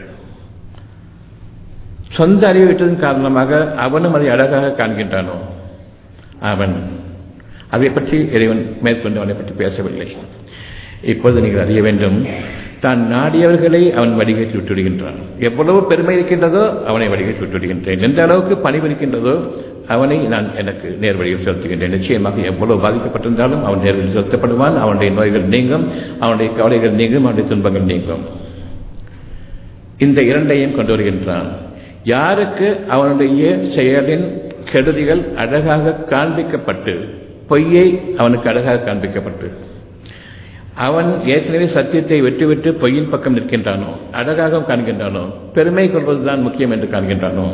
சொந்த அறிவு விட்டதன் காரணமாக அவனும் அதை அழகாக காண்கின்றானோ அவன் அதை பற்றி இறைவன் மேற்கொண்டு அவனை பற்றி பேசவில்லை இப்போது நீங்கள் அறிய வேண்டும் தான் நாடியவர்களை அவன் வடிகட்டி விட்டு விடுகின்றான் எவ்வளவு பெருமை இருக்கின்றதோ அவனை வடிகட்டி விட்டு விடுகின்றேன் எந்த அளவுக்கு பணிவு இருக்கின்றதோ அவனை நான் எனக்கு நேர்வழியில் செலுத்துகின்றேன் நிச்சயமாக எவ்வளவு பாதிக்கப்பட்டிருந்தாலும் அவன் நேர்வழியில் செலுத்தப்படுவான் அவனுடைய நோய்கள் நீங்கும் அவனுடைய கவலைகள் நீங்கும் அவனுடைய துன்பங்கள் நீங்கும் இந்த இரண்டையும் கொண்டு வருகின்றான் யாருக்கு அவனுடைய செயலின் கெடுதிகள் அழகாக காண்பிக்கப்பட்டு பொய்யை அவனுக்கு அழகாக காண்பிக்கப்பட்டு அவன் ஏற்கனவே சத்தியத்தை விட்டுவிட்டு பொய்யின் பக்கம் நிற்கின்றானோ அழகாக காண்கின்றானோ பெருமை கொள்வதுதான் முக்கியம் என்று காண்கின்றானோ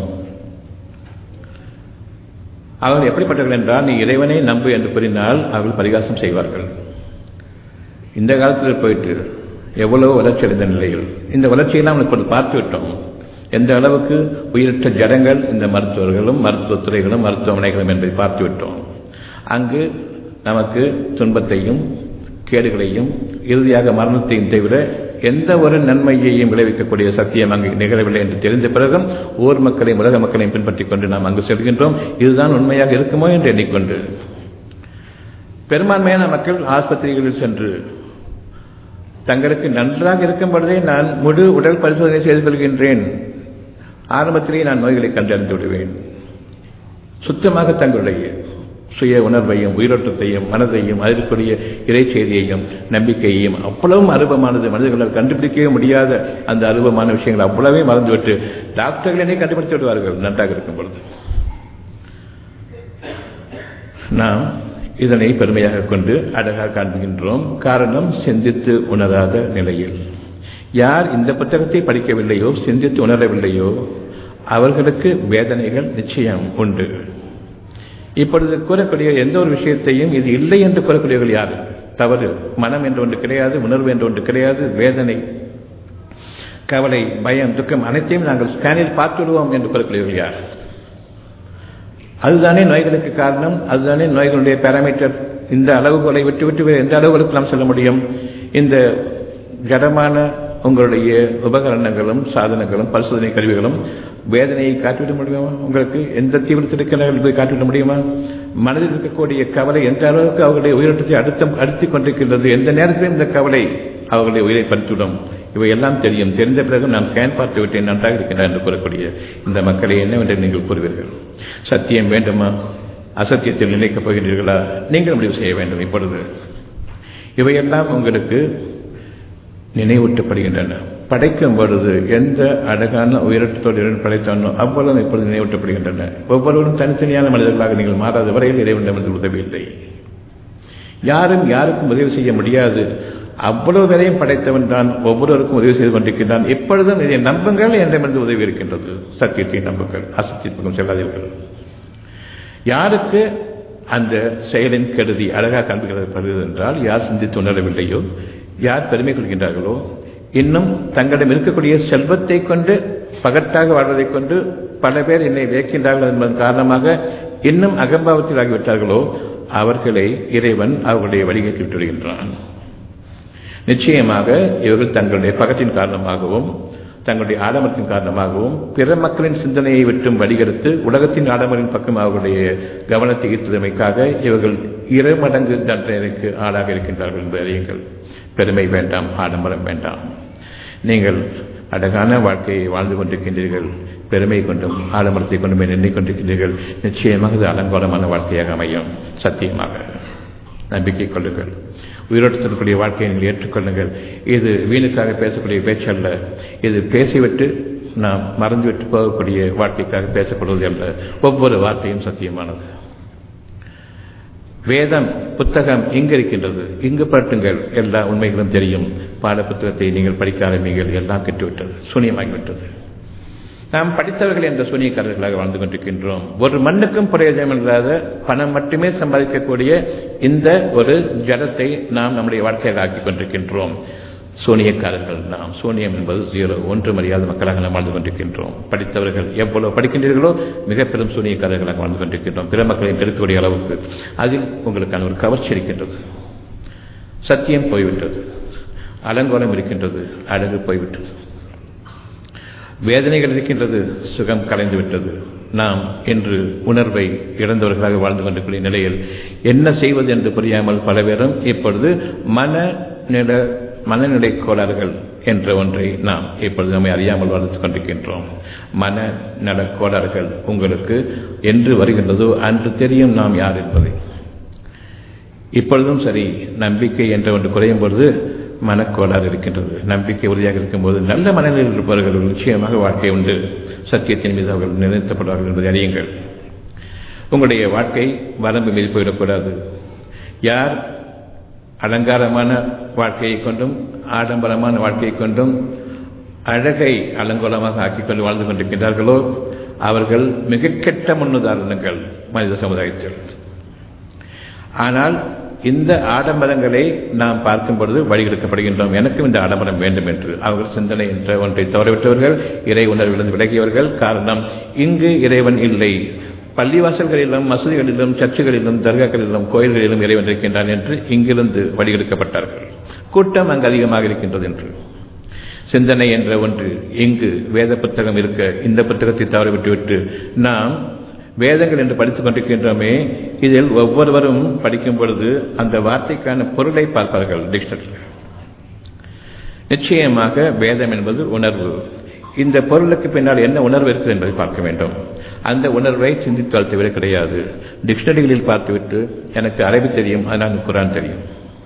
அவர்கள் எப்படிப்பட்டவர்கள் என்றால் நீ இறைவனை நம்பு என்று கூறினால் அவர்கள் பரிகாசம் செய்வார்கள் இந்த காலத்தில் போயிட்டு எவ்வளவு வளர்ச்சி அடைந்த நிலையில் இந்த வளர்ச்சியெல்லாம் அவனுக்கு பார்த்து விட்டோம் எந்த அளவுக்கு உயிரற்ற ஜடங்கள் இந்த மருத்துவர்களும் மருத்துவத்துறைகளும் மருத்துவமனைகளும் என்பதை பார்த்து விட்டோம் அங்கு நமக்கு துன்பத்தையும் கேடுகளையும் இறுதியாக மரணத்தையும் தவிர எந்த ஒரு நன்மையையும் விளைவிக்கக்கூடிய சத்தியம் அங்கு நிகழவில்லை என்று தெரிந்த பிறகும் ஊர் மக்களையும் உலக மக்களையும் பின்பற்றிக் கொண்டு நாம் அங்கு செல்கின்றோம் இதுதான் உண்மையாக இருக்குமோ என்று எண்ணிக்கொண்டு பெரும்பான்மையான மக்கள் ஆஸ்பத்திரிகளில் சென்று தங்களுக்கு நன்றாக இருக்கும் பொழுதே நான் முழு உடல் பரிசோதனை செய்து கொள்கின்றேன் ஆரம்பத்திலேயே நான் நோய்களை கண்டறிந்து விடுவேன் சுத்தமாக தங்களுடைய சுய உணர்வையும் உயிரோட்டத்தையும் மனதையும் அதற்குரிய இறை செய்தியையும் நம்பிக்கையையும் அவ்வளவும் அருபமானது மனிதர்களால் கண்டுபிடிக்கவே முடியாத அந்த அருபமான விஷயங்கள் அவ்வளவே மறந்துவிட்டு டாக்டர்களே கண்டுபிடித்து விடுவார்கள் நன்றாக இருக்கும் பொழுது நாம் இதனை பெருமையாக கொண்டு அழகாக காண்பிக்கின்றோம் காரணம் சிந்தித்து உணராத நிலையில் யார் இந்த புத்தகத்தை படிக்கவில்லையோ சிந்தித்து உணரவில்லையோ அவர்களுக்கு வேதனைகள் நிச்சயம் உண்டு இப்பொழுது கூறக்கூடிய எந்த ஒரு விஷயத்தையும் இது இல்லை என்று கூறக்கூடியவர்கள் யார் தவறு மனம் என்று ஒன்று கிடையாது உணர்வு என்று ஒன்று கிடையாது வேதனை கவலை பயம் துக்கம் அனைத்தையும் நாங்கள் ஸ்கேனில் பார்த்து விடுவோம் என்று கூறக்கூடியவர்கள் யார் அதுதானே நோய்களுக்கு காரணம் அதுதானே நோய்களுடைய பேராமீட்டர் இந்த அளவுகளை விட்டு விட்டு வேறு எந்த அளவுகளுக்கு நாம் சொல்ல முடியும் இந்த ஜடமான உங்களுடைய உபகரணங்களும் சாதனங்களும் பரிசோதனை கருவிகளும் வேதனையை காட்டிவிட முடியுமா உங்களுக்கு எந்த தீவிரத்தில் இருக்கிறார்கள் போய் காட்டிவிட முடியுமா மனதில் இருக்கக்கூடிய கவலை எந்த அளவுக்கு அவர்களுடைய உயிரோட்டத்தை அடுத்த அடுத்துக் கொண்டிருக்கின்றது எந்த நேரத்திலும் இந்த கவலை அவர்களுடைய உயிரை பறித்துவிடும் இவை எல்லாம் தெரியும் தெரிந்த பிறகு நான் ஸ்கேன் பார்த்து விட்டேன் நன்றாக இருக்கின்றன என்று கூறக்கூடிய இந்த மக்களை என்னவென்று நீங்கள் கூறுவீர்கள் சத்தியம் வேண்டுமா அசத்தியத்தில் நினைக்கப் போகின்றீர்களா நீங்கள் முடிவு செய்ய வேண்டும் இப்பொழுது இவையெல்லாம் உங்களுக்கு நினைவூட்டப்படுகின்றன படைக்கும் பொழுது எந்த அழகான உயிரட்டத்தோடு இறைவன் படைத்தானோ அவ்வளவு இப்பொழுது நினைவூட்டப்படுகின்றன ஒவ்வொருவரும் தனித்தனியான மனிதர்களாக நீங்கள் மாறாத வரையில் இறைவனிடமிருந்து உதவி இல்லை யாரும் யாருக்கும் உதவி செய்ய முடியாது அவ்வளவு பேரையும் படைத்தவன் தான் ஒவ்வொருவருக்கும் உதவி செய்து கொண்டிருக்கின்றான் எப்பொழுதும் இதை நம்புங்கள் என்றமிருந்து உதவி இருக்கின்றது சத்தியத்தை நம்புங்கள் அசத்தியத்துக்கும் செல்லாதீர்கள் யாருக்கு அந்த செயலின் கருதி அழகாக காண்பிக்கிறது என்றால் யார் சிந்தித்து உணரவில்லையோ யார் பெருமை கொள்கின்றார்களோ இன்னும் தங்களிடம் இருக்கக்கூடிய செல்வத்தை கொண்டு பகட்டாக வாழ்வதைக் கொண்டு பல பேர் என்னை வியக்கின்றார்கள் என்பதன் காரணமாக இன்னும் அகம்பாவத்தில் ஆகிவிட்டார்களோ அவர்களை இறைவன் அவர்களுடைய வழிகேற்றி விட்டுவிடுகின்றான் நிச்சயமாக இவர்கள் தங்களுடைய பகத்தின் காரணமாகவும் தங்களுடைய ஆடம்பரத்தின் காரணமாகவும் பிற மக்களின் சிந்தனையை விட்டும் வடிகெடுத்து உலகத்தின் ஆடம்பரின் பக்கம் அவர்களுடைய கவனத்தை ஈர்த்ததமைக்காக இவர்கள் இரு மடங்கு தண்டனைக்கு ஆளாக இருக்கின்றார்கள் என்று அறியுங்கள் பெருமை வேண்டாம் ஆடம்பரம் வேண்டாம் நீங்கள் அழகான வாழ்க்கையை வாழ்ந்து கொண்டிருக்கின்றீர்கள் பெருமை கொண்டும் ஆடம்பரத்தை கொண்டும் எண்ணிக்கொண்டிருக்கின்றீர்கள் நிச்சயமாக இது அலங்கோலமான வாழ்க்கையாக அமையும் சத்தியமாக நம்பிக்கை கொள்ளுங்கள் உயிரோட்டத்திற்குரிய வாழ்க்கையை நீங்கள் ஏற்றுக்கொள்ளுங்கள் இது வீணுக்காக பேசக்கூடிய பேச்சல்ல இது பேசிவிட்டு நாம் மறந்துவிட்டு போகக்கூடிய வாழ்க்கைக்காக பேசப்படுவது அல்ல ஒவ்வொரு வார்த்தையும் சத்தியமானது வேதம் புத்தகம் இங்கு இருக்கின்றது இங்கு பட்டுங்கள் எல்லா உண்மைகளும் தெரியும் பாட புத்தகத்தை நீங்கள் படிக்க ஆரம்பிங்கள் எல்லாம் கெட்டுவிட்டது சூனியமாகிவிட்டது நாம் படித்தவர்கள் என்ற சூனியக்காரர்களாக வாழ்ந்து கொண்டிருக்கின்றோம் ஒரு மண்ணுக்கும் பிரயோஜனம் இல்லாத பணம் மட்டுமே சம்பாதிக்கக்கூடிய இந்த ஒரு ஜடத்தை நாம் நம்முடைய வாழ்க்கையாக ஆக்கிக் கொண்டிருக்கின்றோம் சூனியக்காரர்கள் நாம் சூனியம் என்பது ஜீரோ ஒன்று மரியாத மக்களாக நாம் வாழ்ந்து கொண்டிருக்கின்றோம் படித்தவர்கள் எவ்வளவு படிக்கின்றீர்களோ மிக பெரும் சூனியக்காரர்களாக வாழ்ந்து கொண்டிருக்கின்றோம் பிற மக்களை பெருக்கக்கூடிய அளவுக்கு அதில் உங்களுக்கான ஒரு கவர்ச்சி இருக்கின்றது சத்தியம் போய்விட்டது அலங்கோலம் இருக்கின்றது அழகு போய்விட்டது வேதனைகள் இருக்கின்றது சுகம் கலைந்து விட்டது நாம் இன்று உணர்வை இழந்தவர்களாக வாழ்ந்து கொண்டிருக்கிற நிலையில் என்ன செய்வது என்று புரியாமல் பல பேரும் இப்பொழுது மனநில மனநிலை கோளாறுகள் என்ற ஒன்றை நாம் இப்பொழுது நம்மை அறியாமல் வளர்த்து கொண்டிருக்கின்றோம் மன நல கோளாறுகள் உங்களுக்கு என்று வருகின்றதோ அன்று தெரியும் நாம் யார் என்பதை இப்பொழுதும் சரி நம்பிக்கை என்ற ஒன்று குறையும் பொழுது மனக்கோளாறு இருக்கின்றது நம்பிக்கை உறுதியாக இருக்கும்போது நல்ல மனநிலையில் இருப்பவர்கள் நிச்சயமாக வாழ்க்கை உண்டு சத்தியத்தின் மீது அவர்கள் நிறுத்தப்படுவார்கள் என்பதை அறியுங்கள் உங்களுடைய வாழ்க்கை வரம்பு மீறி போயிடக்கூடாது யார் அலங்காரமான வாழ்க்கையை கொண்டும் ஆடம்பரமான வாழ்க்கையை கொண்டும் அழகை அலங்கோலமாக ஆக்கிக் கொண்டு வாழ்ந்து கொண்டிருக்கின்றார்களோ அவர்கள் மிக கெட்ட முன்னுதாரணங்கள் மனித சமுதாயத்தில் ஆனால் இந்த ஆடம்பரங்களை நாம் பார்க்கும் பொழுது வழிகெடுக்கப்படுகின்றோம் எனக்கும் இந்த ஆடம்பரம் வேண்டும் என்று அவர்கள் சிந்தனை என்ற ஒன்றை தவறவிட்டவர்கள் இறை உணர்விலிருந்து விலகியவர்கள் காரணம் இங்கு இறைவன் இல்லை பள்ளிவாசல்களிலும் மசூதிகளிலும் சர்ச்சுகளிலும் தர்காக்களிலும் கோயில்களிலும் இறைவன் இருக்கின்றான் என்று இங்கிருந்து வழிகெடுக்கப்பட்டார்கள் கூட்டம் அங்கு அதிகமாக இருக்கின்றது என்று சிந்தனை என்ற ஒன்று இங்கு வேத புத்தகம் இருக்க இந்த புத்தகத்தை தவறவிட்டுவிட்டு நாம் வேதங்கள் என்று படித்துக் கொண்டிருக்கின்றோமே இதில் ஒவ்வொருவரும் படிக்கும் பொழுது அந்த வார்த்தைக்கான பொருளை பார்ப்பார்கள் டிக்ஷனரியில் நிச்சயமாக வேதம் என்பது உணர்வு இந்த பொருளுக்கு பின்னால் என்ன உணர்வு இருக்கிறது என்பதை பார்க்க வேண்டும் அந்த உணர்வை சிந்தித்தால் தவிர கிடையாது டிக்ஷனரிகளில் பார்த்துவிட்டு எனக்கு அரபி தெரியும் அதனால் குரான் தெரியும்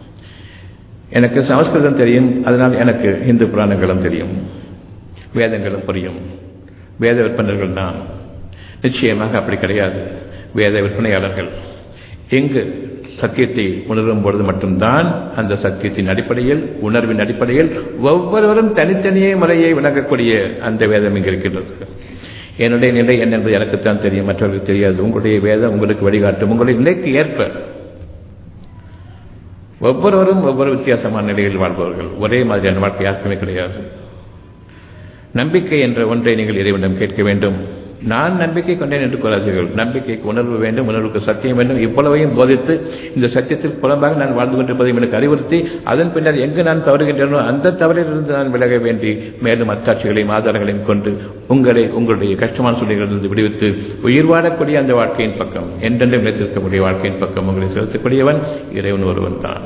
எனக்கு சமஸ்கிருதம் தெரியும் அதனால் எனக்கு இந்து புராணங்களும் தெரியும் வேதங்களும் புரியும் வேத விற்பனர்கள் நாம் நிச்சயமாக அப்படி கிடையாது வேத விற்பனையாளர்கள் எங்கு சத்தியத்தை உணரும் பொழுது மட்டும்தான் அந்த சத்தியத்தின் அடிப்படையில் உணர்வின் அடிப்படையில் ஒவ்வொருவரும் தனித்தனியே முறையை விளங்கக்கூடிய அந்த வேதம் இங்கு இருக்கின்றது என்னுடைய நிலை என்ன என்பது எனக்குத்தான் தெரியும் மற்றவர்களுக்கு தெரியாது உங்களுடைய வேதம் உங்களுக்கு வழிகாட்டும் உங்களுடைய நிலைக்கு ஏற்ப ஒவ்வொருவரும் ஒவ்வொரு வித்தியாசமான நிலையில் வாழ்பவர்கள் ஒரே மாதிரியான வாழ்க்கை யாருக்குமே கிடையாது நம்பிக்கை என்ற ஒன்றை நீங்கள் இறைவனிடம் கேட்க வேண்டும் நான் நம்பிக்கை கொண்டேன் என்று கூறாதீர்கள் நம்பிக்கைக்கு உணர்வு வேண்டும் உணர்வுக்கு சத்தியம் வேண்டும் இவ்வளவையும் போதித்து இந்த சத்தியத்திற்கு புலம்பாக நான் வாழ்ந்து கொண்டிருப்பதையும் எனக்கு அறிவுறுத்தி அதன் பின்னர் எங்கு நான் தவறுகின்றனோ அந்த தவறிலிருந்து நான் விலக வேண்டி மேலும் அத்தாட்சிகளையும் ஆதாரங்களையும் கொண்டு உங்களை உங்களுடைய கஷ்டமான சூழ்நிலைகளிலிருந்து விடுவித்து உயிர் வாழக்கூடிய அந்த வாழ்க்கையின் பக்கம் என்றென்றும் நிலைத்திருக்கக்கூடிய வாழ்க்கையின் பக்கம் உங்களை செலுத்தக்கூடியவன் இறைவன் ஒருவன் தான்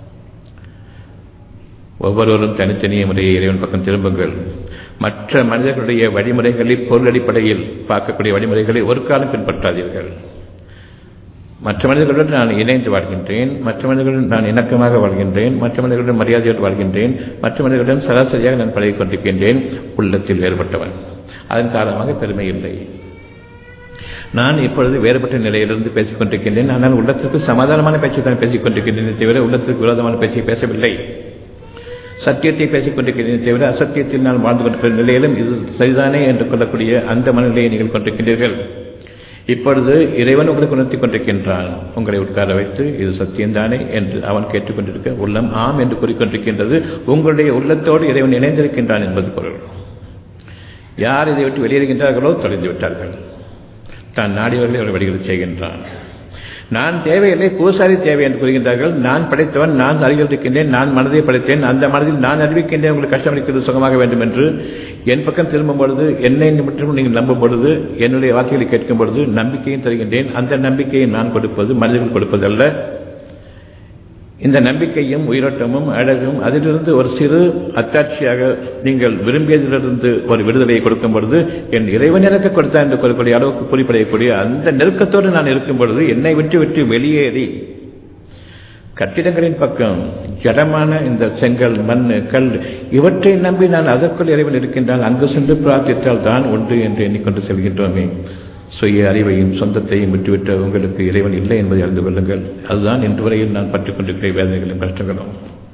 ஒவ்வொருவரும் தனித்தனிய முறையை இறைவன் பக்கம் திரும்புங்கள் மற்ற மனிதர்களுடைய வழிமுறைகளை பொருள் அடிப்படையில் பார்க்கக்கூடிய வழிமுறைகளை ஒரு காலம் பின்பற்றாதீர்கள் மற்ற மனிதர்களுடன் நான் இணைந்து வாழ்கின்றேன் மற்ற மனிதர்களுடன் நான் இணக்கமாக வாழ்கின்றேன் மற்ற மனிதர்களுடன் மரியாதையோடு வாழ்கின்றேன் மற்ற மனிதர்களுடன் சராசரியாக நான் பழகிக் கொண்டிருக்கின்றேன் உள்ளத்தில் வேறுபட்டவன் அதன் காரணமாக பெருமை இல்லை நான் இப்பொழுது வேறுபட்ட நிலையிலிருந்து பேசிக் கொண்டிருக்கின்றேன் ஆனால் உள்ளத்திற்கு சமாதானமான பேச்சை தான் பேசிக் கொண்டிருக்கின்றேன் தவிர உள்ளத்திற்கு விரோதமான பேச்சை பேசவில்லை சத்தியத்தை பேசிக் கொண்டிருக்கிறேன் தவிர அசத்தியத்தில் நான் வாழ்ந்து கொண்டிருக்கிற நிலையிலும் இது சரிதானே என்று கொள்ளக்கூடிய அந்த மனநிலையை நீங்கள் கொண்டிருக்கின்றீர்கள் இப்பொழுது இறைவன் உங்களுக்கு உணர்த்தி கொண்டிருக்கின்றான் உங்களை உட்கார வைத்து இது சத்தியம்தானே என்று அவன் கேட்டுக்கொண்டிருக்க உள்ளம் ஆம் என்று கூறிக்கொண்டிருக்கின்றது உங்களுடைய உள்ளத்தோடு இறைவன் இணைந்திருக்கின்றான் என்பது பொருள் யார் இதை விட்டு வெளியேறுகின்றார்களோ தொலைந்து விட்டார்கள் தான் நாடியவர்களை அவர் வழிகளை செய்கின்றான் நான் தேவையில்லை பூசாரி தேவை என்று கூறுகின்றார்கள் நான் படைத்தவன் நான் அறிவில் இருக்கின்றேன் நான் மனதை படைத்தேன் அந்த மனதில் நான் அறிவிக்கின்றேன் உங்களுக்கு கஷ்டம் இருக்கிறது சுகமாக வேண்டும் என்று என் பக்கம் திரும்பும் பொழுது என்னை மட்டும் நீங்கள் நம்பும் பொழுது என்னுடைய வார்த்தைகளை கேட்கும் பொழுது நம்பிக்கையும் தருகின்றேன் அந்த நம்பிக்கையை நான் கொடுப்பது மனிதர்கள் கொடுப்பதல்ல இந்த நம்பிக்கையும் உயிரோட்டமும் அழகும் அதிலிருந்து ஒரு சிறு அத்தாட்சியாக நீங்கள் விரும்பியதிலிருந்து ஒரு விடுதலையை கொடுக்கும் பொழுது என் இறைவன் எனக்கு கொடுத்தா என்று கூறக்கூடிய அளவுக்கு குறிப்படையக்கூடிய அந்த நெருக்கத்தோடு நான் இருக்கும் பொழுது என்னை விட்டு விட்டு வெளியேறி கட்டிடங்களின் பக்கம் ஜடமான இந்த செங்கல் மண் கல் இவற்றை நம்பி நான் அதற்குள் இறைவன் இருக்கின்றான் அங்கு சென்று பிரார்த்தித்தால் தான் உண்டு என்று எண்ணிக்கொண்டு செல்கின்றோமே சுய அறிவையும் சொந்தத்தையும் விட்டுவிட்ட உங்களுக்கு இறைவன் இல்லை என்பதை அறிந்து கொள்ளுங்கள் அதுதான் இன்று வரையில் நான் பற்றிக் கொண்டிருக்கிற வேதனைகளும் கஷ்டங்களும்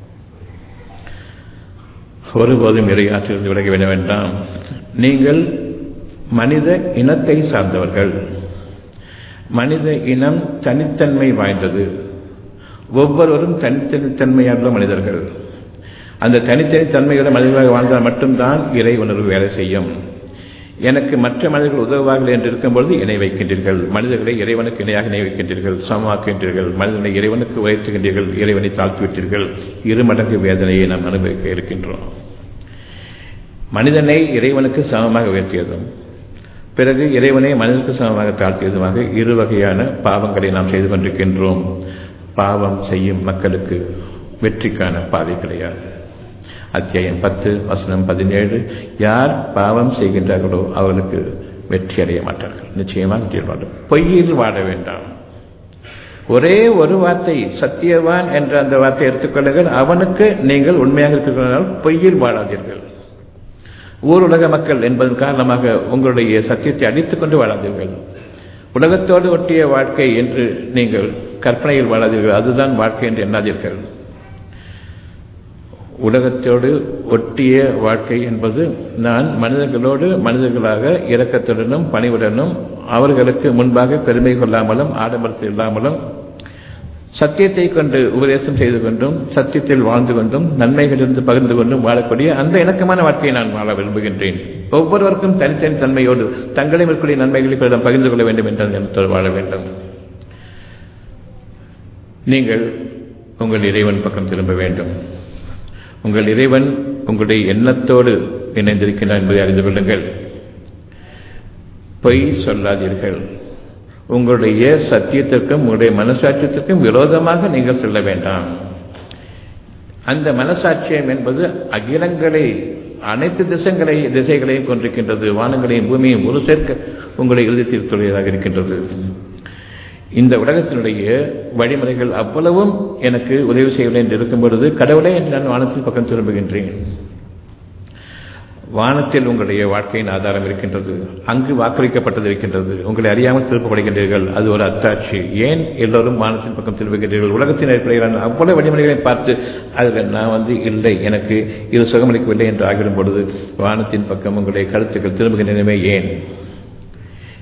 ஒருபோதும் இறையாற்றிலிருந்து விலக வேண்ட வேண்டாம் நீங்கள் மனித இனத்தை சார்ந்தவர்கள் மனித இனம் தனித்தன்மை வாய்ந்தது ஒவ்வொருவரும் தனித்தனித்தன்மையுள்ள மனிதர்கள் அந்த தனித்தனித்தன்மையோட மனிதர்களாக வாழ்ந்தால் மட்டும்தான் இறை உணர்வு வேலை செய்யும் எனக்கு மற்ற மனிதர்கள் உதவுவார்கள் என்று இருக்கும்பொழுது இணை வைக்கின்றீர்கள் மனிதர்களை இறைவனுக்கு இணையாக இணை வைக்கின்றீர்கள் சமமாக்கின்றீர்கள் மனிதனை இறைவனுக்கு உயர்த்துகின்றீர்கள் இறைவனை தாழ்த்திவிட்டீர்கள் இரு மடங்கு வேதனையை நாம் அனுபவிக்க இருக்கின்றோம் மனிதனை இறைவனுக்கு சமமாக உயர்த்தியதும் பிறகு இறைவனை மனிதனுக்கு சமமாக தாழ்த்தியதுமாக இரு வகையான பாவங்களை நாம் செய்து கொண்டிருக்கின்றோம் பாவம் செய்யும் மக்களுக்கு வெற்றிக்கான பாதை கிடையாது அத்தியாயம் பத்து வசனம் பதினேழு யார் பாவம் செய்கின்றார்களோ அவர்களுக்கு வெற்றி அடைய மாட்டார்கள் நிச்சயமாக வெற்றி மாட்டார் பொய்யில் வாழ வேண்டாம் ஒரே ஒரு வார்த்தை சத்தியவான் என்ற அந்த வார்த்தை எடுத்துக்கொள்ளுங்கள் அவனுக்கு நீங்கள் உண்மையாக இருக்கிறால் பொய்யில் வாழாதீர்கள் ஊர் உலக மக்கள் என்பதன் காரணமாக உங்களுடைய சத்தியத்தை அடித்துக் கொண்டு வாழாதீர்கள் உலகத்தோடு ஒட்டிய வாழ்க்கை என்று நீங்கள் கற்பனையில் வாழாதீர்கள் அதுதான் வாழ்க்கை என்று எண்ணாதீர்கள் உலகத்தோடு ஒட்டிய வாழ்க்கை என்பது நான் மனிதர்களோடு மனிதர்களாக இரக்கத்துடனும் பணிவுடனும் அவர்களுக்கு முன்பாக பெருமை கொள்ளாமலும் ஆடம்பரத்தில் இல்லாமலும் சத்தியத்தை கொண்டு உபதேசம் செய்து கொண்டும் சத்தியத்தில் வாழ்ந்து கொண்டும் நன்மைகளிலிருந்து பகிர்ந்து கொண்டும் வாழக்கூடிய அந்த இணக்கமான வாழ்க்கையை நான் வாழ விரும்புகின்றேன் ஒவ்வொருவருக்கும் தனித்தனி தன்மையோடு தங்களை மேற்கொள்ள நன்மைகளை பிறரிடம் பகிர்ந்து கொள்ள வேண்டும் என்ற எண்ணத்தோடு வாழ வேண்டும் நீங்கள் உங்கள் இறைவன் பக்கம் திரும்ப வேண்டும் உங்கள் இறைவன் உங்களுடைய எண்ணத்தோடு இணைந்திருக்கிறார் என்பதை அறிந்து கொள்ளுங்கள் பொய் சொல்லாதீர்கள் உங்களுடைய சத்தியத்திற்கும் உங்களுடைய மனசாட்சியத்திற்கும் விரோதமாக நீங்கள் சொல்ல வேண்டாம் அந்த மனசாட்சியம் என்பது அகிலங்களை அனைத்து திசைகளை திசைகளையும் கொண்டிருக்கின்றது வானங்களையும் பூமியையும் ஒரு சேர்க்க உங்களை எழுதி தீர்த்துடையதாக இருக்கின்றது இந்த உலகத்தினுடைய வழிமுறைகள் அவ்வளவும் எனக்கு உதவி செய்யவில்லை என்று இருக்கும் பொழுது கடவுளே என்று நான் வானத்தின் பக்கம் திரும்புகின்றேன் வானத்தில் உங்களுடைய வாழ்க்கையின் ஆதாரம் இருக்கின்றது அங்கு வாக்களிக்கப்பட்டது இருக்கின்றது உங்களை அறியாமல் திருப்பப்படுகின்றீர்கள் அது ஒரு அத்தாட்சி ஏன் எல்லோரும் வானத்தின் பக்கம் திரும்புகின்றீர்கள் உலகத்தின் அடிப்படையில் அவ்வளவு வழிமுறைகளை பார்த்து அதில் நான் வந்து இல்லை எனக்கு இது சுகமளிக்கவில்லை என்று ஆகிடும் பொழுது வானத்தின் பக்கம் உங்களுடைய கருத்துக்கள் திரும்புகின்றனவே ஏன்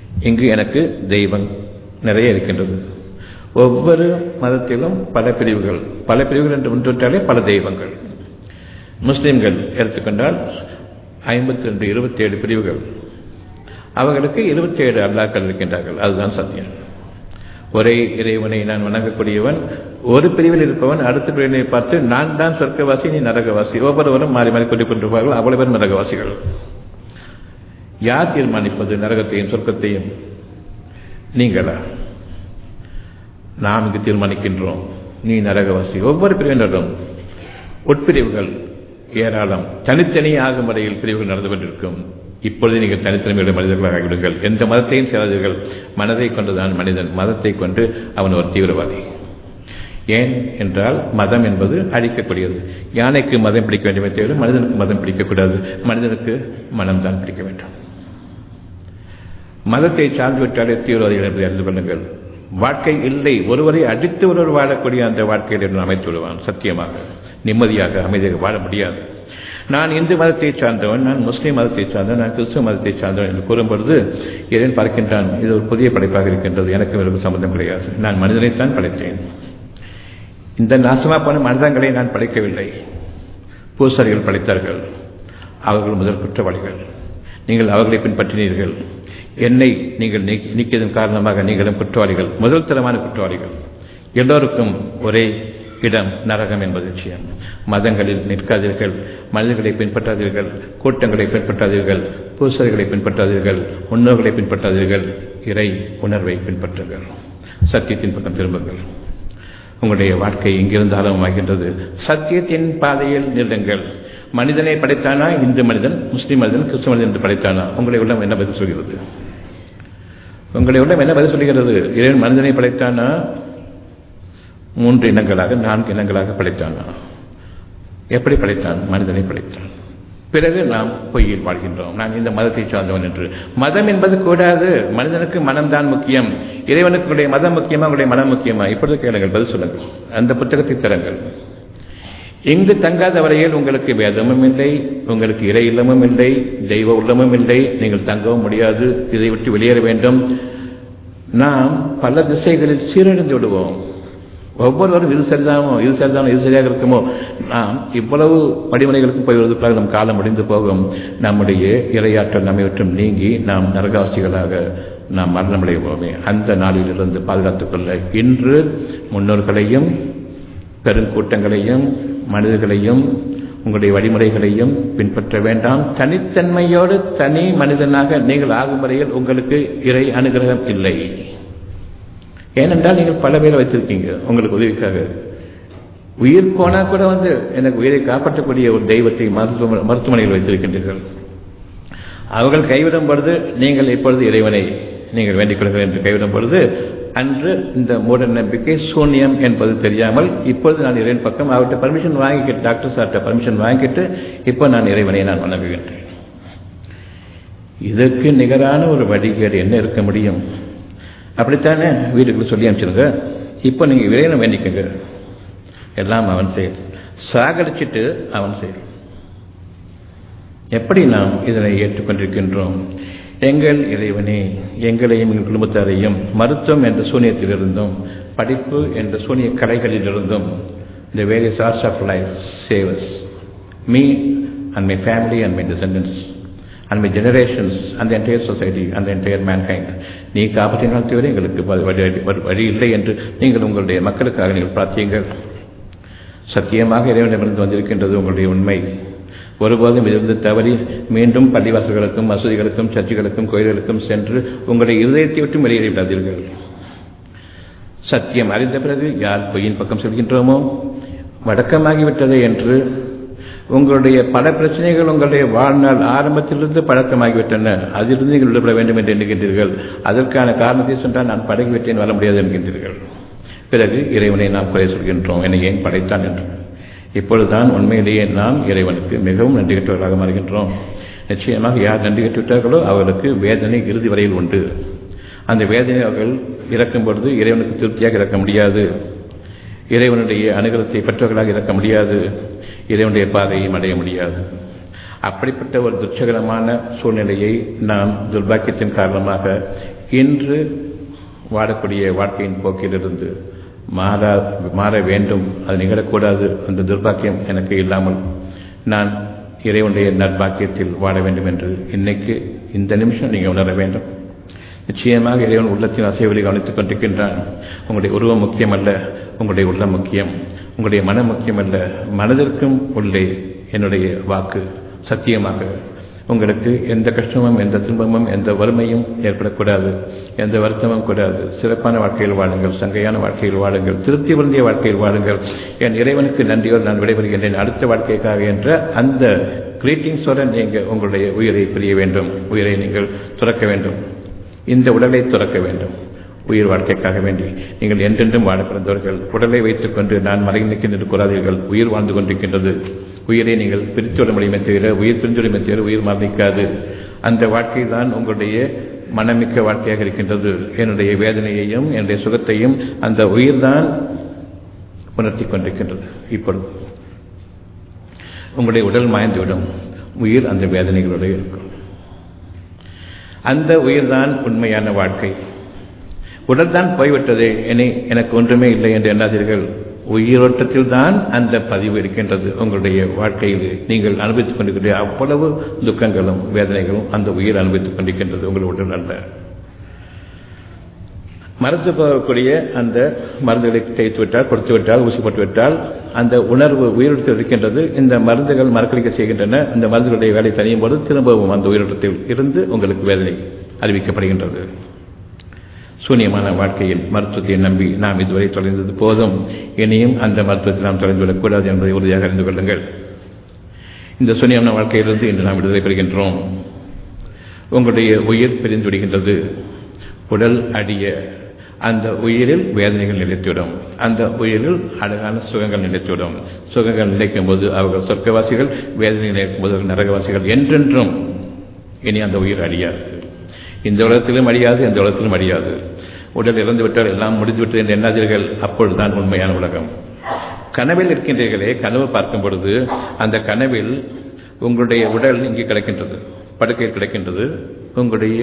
இங்கு எனக்கு தெய்வம் நிறைய இருக்கின்றது ஒவ்வொரு மதத்திலும் பல பிரிவுகள் பல பிரிவுகள் என்று ஒன்றுவிட்டாலே பல தெய்வங்கள் முஸ்லிம்கள் எடுத்துக்கொண்டால் ஐம்பத்தி ரெண்டு இருபத்தி ஏழு பிரிவுகள் அவர்களுக்கு இருபத்தி ஏழு அல்லாக்கள் இருக்கின்றார்கள் அதுதான் சத்தியம் ஒரே இறைவனை நான் வணங்கக்கூடியவன் ஒரு பிரிவில் இருப்பவன் அடுத்த பிரிவினை பார்த்து நான் தான் சொர்க்கவாசி நீ நரகவாசி ஒவ்வொருவரும் மாறி மாறி கொண்டு கொண்டிருப்பார்கள் அவ்வளவு பேரும் நரகவாசிகள் யார் தீர்மானிப்பது நரகத்தையும் சொர்க்கத்தையும் நீங்களா நாம் இங்கு தீர்மானிக்கின்றோம் நீ நரகவாசி ஒவ்வொரு பிரிவினரும் உட்பிரிவுகள் ஏராளம் தனித்தனி ஆகும் வரையில் பிரிவுகள் நடந்து கொண்டிருக்கும் இப்பொழுது நீங்கள் தனித்தனிமையுடைய மனிதர்களாக ஆகிவிடுங்கள் எந்த மதத்தையும் சேராதீர்கள் மனதை கொண்டுதான் மனிதன் மதத்தை கொண்டு அவன் ஒரு தீவிரவாதி ஏன் என்றால் மதம் என்பது அழிக்கக்கூடியது யானைக்கு மதம் பிடிக்க வேண்டுமே தவிர மனிதனுக்கு மதம் பிடிக்கக்கூடாது மனிதனுக்கு மனம்தான் பிடிக்க வேண்டும் மதத்தை சார்ந்து விட்டாலே தீவிரவாதிகள் என்பதை அறிந்து கொள்ளுங்கள் வாழ்க்கை இல்லை ஒருவரை அடித்து ஒருவர் வாழக்கூடிய அந்த வாழ்க்கையில் அமைத்து விடுவான் சத்தியமாக நிம்மதியாக அமைதியாக வாழ முடியாது நான் இந்து மதத்தை சார்ந்தவன் நான் முஸ்லீம் மதத்தை சார்ந்தவன் நான் கிறிஸ்துவ மதத்தை சார்ந்தவன் என்று கூறும்பொழுது இறைவன் பார்க்கின்றான் இது ஒரு புதிய படைப்பாக இருக்கின்றது எனக்கு வெறும் சம்பந்தம் கிடையாது நான் மனிதனைத்தான் படைத்தேன் இந்த நாசமா போன மனிதங்களை நான் படைக்கவில்லை பூசாரிகள் படைத்தார்கள் அவர்கள் முதல் குற்றவாளிகள் நீங்கள் அவர்களை பின்பற்றினீர்கள் என்னை நீங்கள் நீக்கியதன் காரணமாக நீங்களும் குற்றவாளிகள் முதல் தரமான குற்றவாளிகள் எல்லோருக்கும் ஒரே இடம் நரகம் என்பது நிச்சயம் மதங்களில் நிற்காதீர்கள் மனிதர்களை பின்பற்றாதீர்கள் கூட்டங்களை பின்பற்றாதீர்கள் பூசரிகளை பின்பற்றாதீர்கள் முன்னோர்களை பின்பற்றாதீர்கள் இறை உணர்வை பின்பற்றுங்கள் சத்தியத்தின் பக்கம் திரும்புங்கள் உங்களுடைய வாழ்க்கை எங்கிருந்தாலும் ஆகின்றது சத்தியத்தின் பாதையில் நில்லுங்கள் மனிதனை படைத்தானா இந்து மனிதன் முஸ்லீம் மனிதன் கிறிஸ்துவ மனிதன் என்று படைத்தானா உங்களை உள்ளம் என்ன பதில் சொல்கிறது உங்களை உள்ளம் என்ன பதில் சொல்கிறது இறைவன் மனிதனை படைத்தானா மூன்று இனங்களாக நான்கு இனங்களாக படைத்தானா எப்படி படைத்தான் மனிதனை படைத்தான் பிறகு நாம் பொய்யில் வாழ்கின்றோம் நான் இந்த மதத்தை சார்ந்தவன் என்று மதம் என்பது கூடாது மனிதனுக்கு மனம்தான் முக்கியம் இறைவனுக்கு மதம் முக்கியமா உங்களுடைய மனம் முக்கியமா இப்பொழுது கேளுங்கள் பதில் சொல்லுங்கள் அந்த புத்தகத்தை தருங்கள் இங்கு தங்காத வரையில் உங்களுக்கு வேதமும் இல்லை உங்களுக்கு இறை இல்லமும் இல்லை தெய்வ உள்ளமும் இல்லை நீங்கள் தங்கவும் முடியாது இதை விட்டு வெளியேற வேண்டும் நாம் பல திசைகளில் சீரழிந்து விடுவோம் ஒவ்வொருவரும் இது சரிதானோ இது சரிதானோ இது சரியாக இருக்குமோ நாம் இவ்வளவு படிமனைகளுக்கு போய் வருவதற்காக நம் காலம் முடிந்து போகும் நம்முடைய இரையாற்றல் நம்மை விட்டும் நீங்கி நாம் நரகாசிகளாக நாம் மரணமடைவோமே அந்த நாளிலிருந்து பாதுகாத்துக் கொள்ள இன்று முன்னோர்களையும் பெருங்கூட்டங்களையும் மனிதர்களையும் உங்களுடைய வழிமுறைகளையும் பின்பற்ற வேண்டாம் தனித்தன்மையோடு தனி மனிதனாக நீங்கள் ஆகும் வரையில் உங்களுக்கு இறை அனுகிரகம் இல்லை ஏனென்றால் நீங்கள் பல பேரை வைத்திருக்கீங்க உங்களுக்கு உதவிக்காக உயிர் போனா கூட வந்து எனக்கு உயிரை காப்பாற்றக்கூடிய ஒரு தெய்வத்தை மருத்துவ மருத்துவமனையில் வைத்திருக்கின்றீர்கள் அவர்கள் கைவிடும் பொழுது நீங்கள் இப்பொழுது இறைவனை நீங்கள் வேண்டிக் கொள்கிறேன் என்று கைவிடும் பொழுது அன்று இந்த மூட நம்பிக்கை சூன்யம் என்பது தெரியாமல் இப்பொழுது நான் இறைவன் பக்கம் அவர்கிட்ட பர்மிஷன் வாங்கிக்கிட்டு டாக்டர் சார்கிட்ட பர்மிஷன் வாங்கிட்டு இப்போ நான் இறைவனை நான் வணங்குகின்றேன் இதற்கு நிகரான ஒரு வழிகேடு என்ன இருக்க முடியும் அப்படித்தானே வீட்டுக்குள்ள சொல்லி அனுப்பிச்சிருங்க இப்போ நீங்கள் இறைவனை வேண்டிக்கங்க எல்லாம் அவன் செயல் சாகடிச்சிட்டு அவன் செயல் எப்படி நாம் இதனை ஏற்றுக்கொண்டிருக்கின்றோம் எங்கள் இறைவனே எங்களையும் எங்கள் குடும்பத்தாரையும் மருத்துவம் என்ற சூனியத்திலிருந்தும் படிப்பு என்ற சூனிய கலைகளிலிருந்தும் the various arts of life save us me and my family and my descendants and my generations and the entire society and the entire mankind நீ காப்பாற்றினால் தவிர எங்களுக்கு வழி வழி இல்லை என்று நீங்கள் உங்களுடைய மக்களுக்காக நீங்கள் பிரார்த்தியுங்கள் சத்தியமாக இறைவனிடமிருந்து வந்திருக்கின்றது உங்களுடைய உண்மை ஒருபோதும் இருந்து தவறி மீண்டும் பள்ளிவாசல்களுக்கும் மசூதிகளுக்கும் சர்ச்சுகளுக்கும் கோயில்களுக்கும் சென்று உங்களுடைய இருதயத்தை விட்டு வெளியேறி விடாதீர்கள் சத்தியம் அறிந்த பிறகு யார் பொய்யின் பக்கம் செல்கின்றோமோ வடக்கமாகிவிட்டது என்று உங்களுடைய பல பிரச்சனைகள் உங்களுடைய வாழ்நாள் ஆரம்பத்திலிருந்து பழக்கமாகிவிட்டன அதிலிருந்து நீங்கள் விடுபட வேண்டும் என்று எண்ணுகின்றீர்கள் அதற்கான காரணத்தை சொன்னால் நான் பழகிவிட்டேன் வர முடியாது என்கின்றீர்கள் பிறகு இறைவனை நாம் குறை சொல்கின்றோம் என்னை ஏன் படைத்தான் என்று இப்பொழுதுதான் உண்மையிலேயே நாம் இறைவனுக்கு மிகவும் நன்றி கற்றவர்களாக மாறுகின்றோம் நிச்சயமாக யார் நன்றி கற்றுவிட்டார்களோ அவர்களுக்கு வேதனை இறுதி வரையில் உண்டு அந்த வேதனை அவர்கள் இறக்கும் பொழுது இறைவனுக்கு திருப்தியாக இறக்க முடியாது இறைவனுடைய அனுகிரகத்தை பெற்றவர்களாக இறக்க முடியாது இறைவனுடைய பாதையும் அடைய முடியாது அப்படிப்பட்ட ஒரு துச்சகரமான சூழ்நிலையை நாம் துர்பாக்கியத்தின் காரணமாக இன்று வாழக்கூடிய வாழ்க்கையின் போக்கிலிருந்து மாற மாற வேண்டும் அது நிகழக்கூடாது அந்த துர்பாக்கியம் எனக்கு இல்லாமல் நான் இறைவனுடைய நற்பாக்கியத்தில் வாழ வேண்டும் என்று இன்னைக்கு இந்த நிமிஷம் நீங்கள் உணர வேண்டும் நிச்சயமாக இறைவன் உள்ளத்தின் அசைவலை கவனித்துக் கொண்டிருக்கின்றான் உங்களுடைய உருவம் முக்கியமல்ல உங்களுடைய உள்ளம் முக்கியம் உங்களுடைய மனம் முக்கியமல்ல மனதிற்கும் உள்ளே என்னுடைய வாக்கு சத்தியமாக உங்களுக்கு எந்த கஷ்டமும் எந்த துன்பமும் எந்த வறுமையும் ஏற்படக்கூடாது எந்த வருத்தமும் கூடாது சிறப்பான வாழ்க்கையில் வாழுங்கள் சங்கையான வாழ்க்கையில் வாழுங்கள் திருப்தி வருந்திய வாழ்க்கையில் வாழுங்கள் என் இறைவனுக்கு நன்றியோடு நான் விடைபெறுகின்றேன் அடுத்த வாழ்க்கைக்காக என்ற அந்த கிரீட்டிங்ஸோடு நீங்கள் உங்களுடைய உயிரை பிரிய வேண்டும் உயிரை நீங்கள் துறக்க வேண்டும் இந்த உடலை துறக்க வேண்டும் உயிர் வாழ்க்கைக்காக வேண்டி நீங்கள் என்றென்றும் வாழ பிறந்தவர்கள் உடலை வைத்துக் கொண்டு நான் மலை நிற்கின்ற கூறாதீர்கள் உயிர் வாழ்ந்து கொண்டிருக்கின்றது உயிரை நீங்கள் பிரித்துவிட முடியுமே தவிர உயிர் பிரிந்துவிடுமே தவிர உயிர் மரணிக்காது அந்த வாழ்க்கை தான் உங்களுடைய மனமிக்க வாழ்க்கையாக இருக்கின்றது என்னுடைய வேதனையையும் என்னுடைய சுகத்தையும் அந்த உயிர் தான் உணர்த்தி கொண்டிருக்கின்றது இப்பொழுது உங்களுடைய உடல் மாய்ந்துவிடும் உயிர் அந்த வேதனைகளோடு இருக்கும் அந்த உயிர்தான் உண்மையான வாழ்க்கை உடல் தான் போய்விட்டது இனி எனக்கு ஒன்றுமே இல்லை என்று எண்ணாதீர்கள் உயிரோட்டத்தில் தான் அந்த பதிவு இருக்கின்றது உங்களுடைய வாழ்க்கையில் நீங்கள் அனுபவித்துக் கொண்டிருக்கிற அவ்வளவு துக்கங்களும் வேதனைகளும் அந்த உயிர் அனுபவித்துக் கொண்டிருக்கின்றது உங்கள் உடல் அல்ல மருந்து போகக்கூடிய அந்த மருந்துகளை தேய்த்து விட்டால் கொடுத்து விட்டால் ஊசி போட்டு விட்டால் அந்த உணர்வு உயிரோட்டத்தில் இருக்கின்றது இந்த மருந்துகள் மறக்கடிக்க செய்கின்றன இந்த மருந்துகளுடைய வேலை தனியும் போது திரும்பவும் அந்த உயிரோட்டத்தில் இருந்து உங்களுக்கு வேதனை அறிவிக்கப்படுகின்றது சூன்யமான வாழ்க்கையில் மருத்துவத்தை நம்பி நாம் இதுவரை தொலைந்தது போதும் இனியும் அந்த மருத்துவத்தை நாம் தொலைந்துவிடக்கூடாது என்பதை உறுதியாக அறிந்து கொள்ளுங்கள் இந்த சூன்யமான வாழ்க்கையிலிருந்து இன்று நாம் விடுதலை பெறுகின்றோம் உங்களுடைய உயிர் பிரிந்து விடுகின்றது உடல் அடிய அந்த உயிரில் வேதனைகள் நிலைத்துவிடும் அந்த உயிரில் அழகான சுகங்கள் நிலைத்துவிடும் சுகங்கள் நிலைக்கும் போது அவர்கள் சொர்க்கவாசிகள் வேதனை நிலைக்கும் போது நரகவாசிகள் என்றென்றும் இனி அந்த உயிர் அழியாது இந்த உலகத்திலும் அழியாது இந்த உலகத்திலும் அழியாது உடல் இறந்து விட்டால் எல்லாம் முடிந்துவிட்டது என்று எண்ணாதீர்கள் அப்பொழுதுதான் உண்மையான உலகம் கனவில் இருக்கின்றீர்களே கனவு பார்க்கும் பொழுது அந்த கனவில் உங்களுடைய உடல் இங்கே கிடைக்கின்றது படுக்கையில் கிடைக்கின்றது உங்களுடைய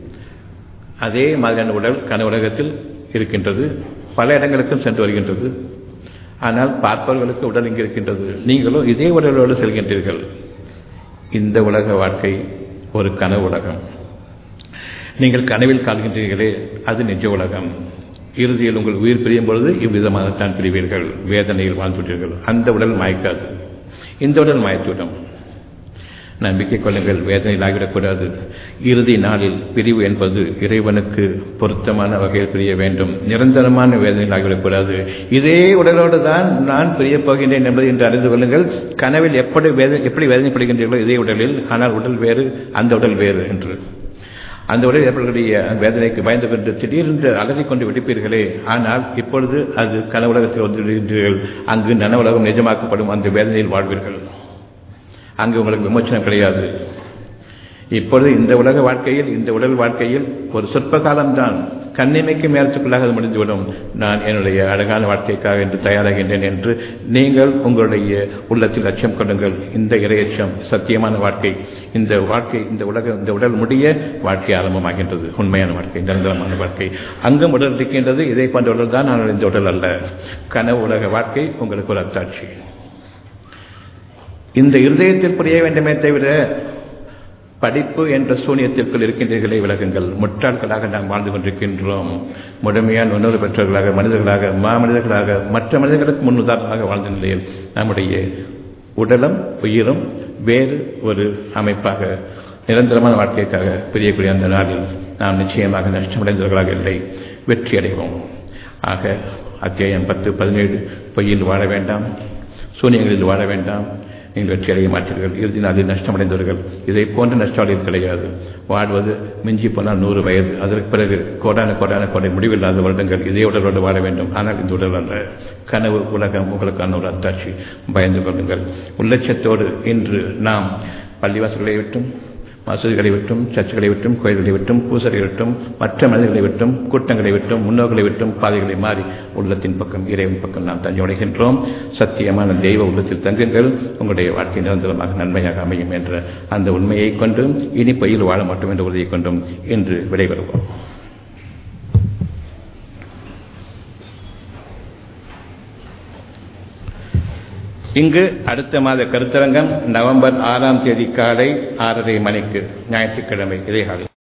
அதே மாதிரியான உடல் கன உலகத்தில் இருக்கின்றது பல இடங்களுக்கும் சென்று வருகின்றது ஆனால் பார்ப்பவர்களுக்கு உடல் இங்கே இருக்கின்றது நீங்களும் இதே உடலோடு செல்கின்றீர்கள் இந்த உலக வாழ்க்கை ஒரு கனவு உலகம் நீங்கள் கனவில் காண்கின்றீர்களே அது நிஜ உலகம் இறுதியில் உங்கள் உயிர் பிரியும் பொழுது இவ்விதமாகத்தான் பிரிவீர்கள் வேதனையில் வாழ்ந்துவிட்டீர்கள் அந்த உடல் மாய்க்காது இந்த உடல் மாய்த்துவிடும் நம்பிக்கை கொள்ளுங்கள் வேதனையில் ஆகிவிடக்கூடாது இறுதி நாளில் பிரிவு என்பது இறைவனுக்கு பொருத்தமான வகையில் பிரிய வேண்டும் நிரந்தரமான வேதனையில் ஆகிவிடக்கூடாது இதே உடலோடு தான் நான் பிரியப் போகின்றேன் என்பதை என்று அறிந்து கொள்ளுங்கள் கனவில் எப்படி வேதனை எப்படி வேதனைப்படுகின்றீர்களோ இதே உடலில் ஆனால் உடல் வேறு அந்த உடல் வேறு என்று அந்த உடல் ஏற்படக்கூடிய வேதனைக்கு பயந்து கொண்டு திடீரென்று அலறிக் கொண்டு விடுப்பீர்களே ஆனால் இப்பொழுது அது கன உலகத்தில் வந்துவிடுகின்றீர்கள் அங்கு நன உலகம் நிஜமாக்கப்படும் அந்த வேதனையில் வாழ்வீர்கள் அங்கு உங்களுக்கு விமோச்சனம் கிடையாது இப்பொழுது இந்த உலக வாழ்க்கையில் இந்த உடல் வாழ்க்கையில் ஒரு சொற்ப காலம்தான் கண்ணிமைக்கு மேலத்துக்குள்ளாக அது முடிந்துவிடும் நான் என்னுடைய அழகான வாழ்க்கைக்காக என்று தயாராகின்றேன் என்று நீங்கள் உங்களுடைய உள்ளத்தில் அச்சம் கொள்ளுங்கள் இந்த இரையச்சம் சத்தியமான வாழ்க்கை இந்த வாழ்க்கை இந்த உலக இந்த உடல் முடிய வாழ்க்கை ஆரம்பமாகின்றது உண்மையான வாழ்க்கை நிரந்தரமான வாழ்க்கை அங்கும் உடல் இருக்கின்றது இதை போன்ற உடல் தான் ஆனால் இந்த உடல் அல்ல கனவு உலக வாழ்க்கை உங்களுக்கு ஒரு அத்தாட்சி இந்த இருதயத்தில் புரிய வேண்டுமே தவிர படிப்பு என்ற சூனியத்திற்குள் இருக்கின்றீர்களே விலகுங்கள் முட்டாள்களாக நாம் வாழ்ந்து கொண்டிருக்கின்றோம் முழுமையான உணர்வு பெற்றவர்களாக மனிதர்களாக மாமனிதர்களாக மற்ற மனிதர்களுக்கு முன் உதாரணமாக வாழ்ந்த நிலையில் நம்முடைய உடலும் உயிரும் வேறு ஒரு அமைப்பாக நிரந்தரமான வாழ்க்கைக்காக பிரியக்கூடிய அந்த நாளில் நாம் நிச்சயமாக நஷ்டமடைந்தவர்களாக இல்லை வெற்றி அடைவோம் ஆக அத்தியாயம் பத்து பதினேழு பொய்யில் வாழ வேண்டாம் சூனியங்களில் வாழ வேண்டாம் நீங்கள் வெற்றி அடைய மாட்டீர்கள் இறுதி நாளில் நஷ்டமடைந்தவர்கள் இதை போன்ற நஷ்டாளிகள் கிடையாது வாழ்வது மிஞ்சி போனால் நூறு வயது அதற்கு பிறகு கோடான கோடான கோடை முடிவில்லாத வருடங்கள் இதே உடலோடு வாழ வேண்டும் ஆனால் இந்த உடல் அல்ல கனவு உலகம் உங்களுக்கான ஒரு அத்தாட்சி பயந்து கொள்ளுங்கள் உள்ளட்சத்தோடு இன்று நாம் பள்ளிவாசல்களை விட்டும் மசூதிகளை விட்டும் சர்ச்சுகளை விட்டும் கோயில்களை விட்டும் பூசலை விட்டும் மற்ற மனிதர்களை விட்டும் கூட்டங்களை விட்டும் முன்னோர்களை விட்டும் பாதைகளை மாறி உள்ளத்தின் பக்கம் இறைவன் பக்கம் நாம் தஞ்சமடைகின்றோம் சத்தியமான தெய்வ உள்ளத்தில் தங்குங்கள் உங்களுடைய வாழ்க்கை நிரந்தரமாக நன்மையாக அமையும் என்ற அந்த உண்மையை கொண்டும் இனி பயில் வாழ மாட்டோம் என்ற உறுதியை கொண்டும் இன்று விடைபெறுவோம் இங்கு அடுத்த மாத கருத்தரங்கம் நவம்பர் ஆறாம் தேதி காலை ஆறரை மணிக்கு ஞாயிற்றுக்கிழமை இதே காலை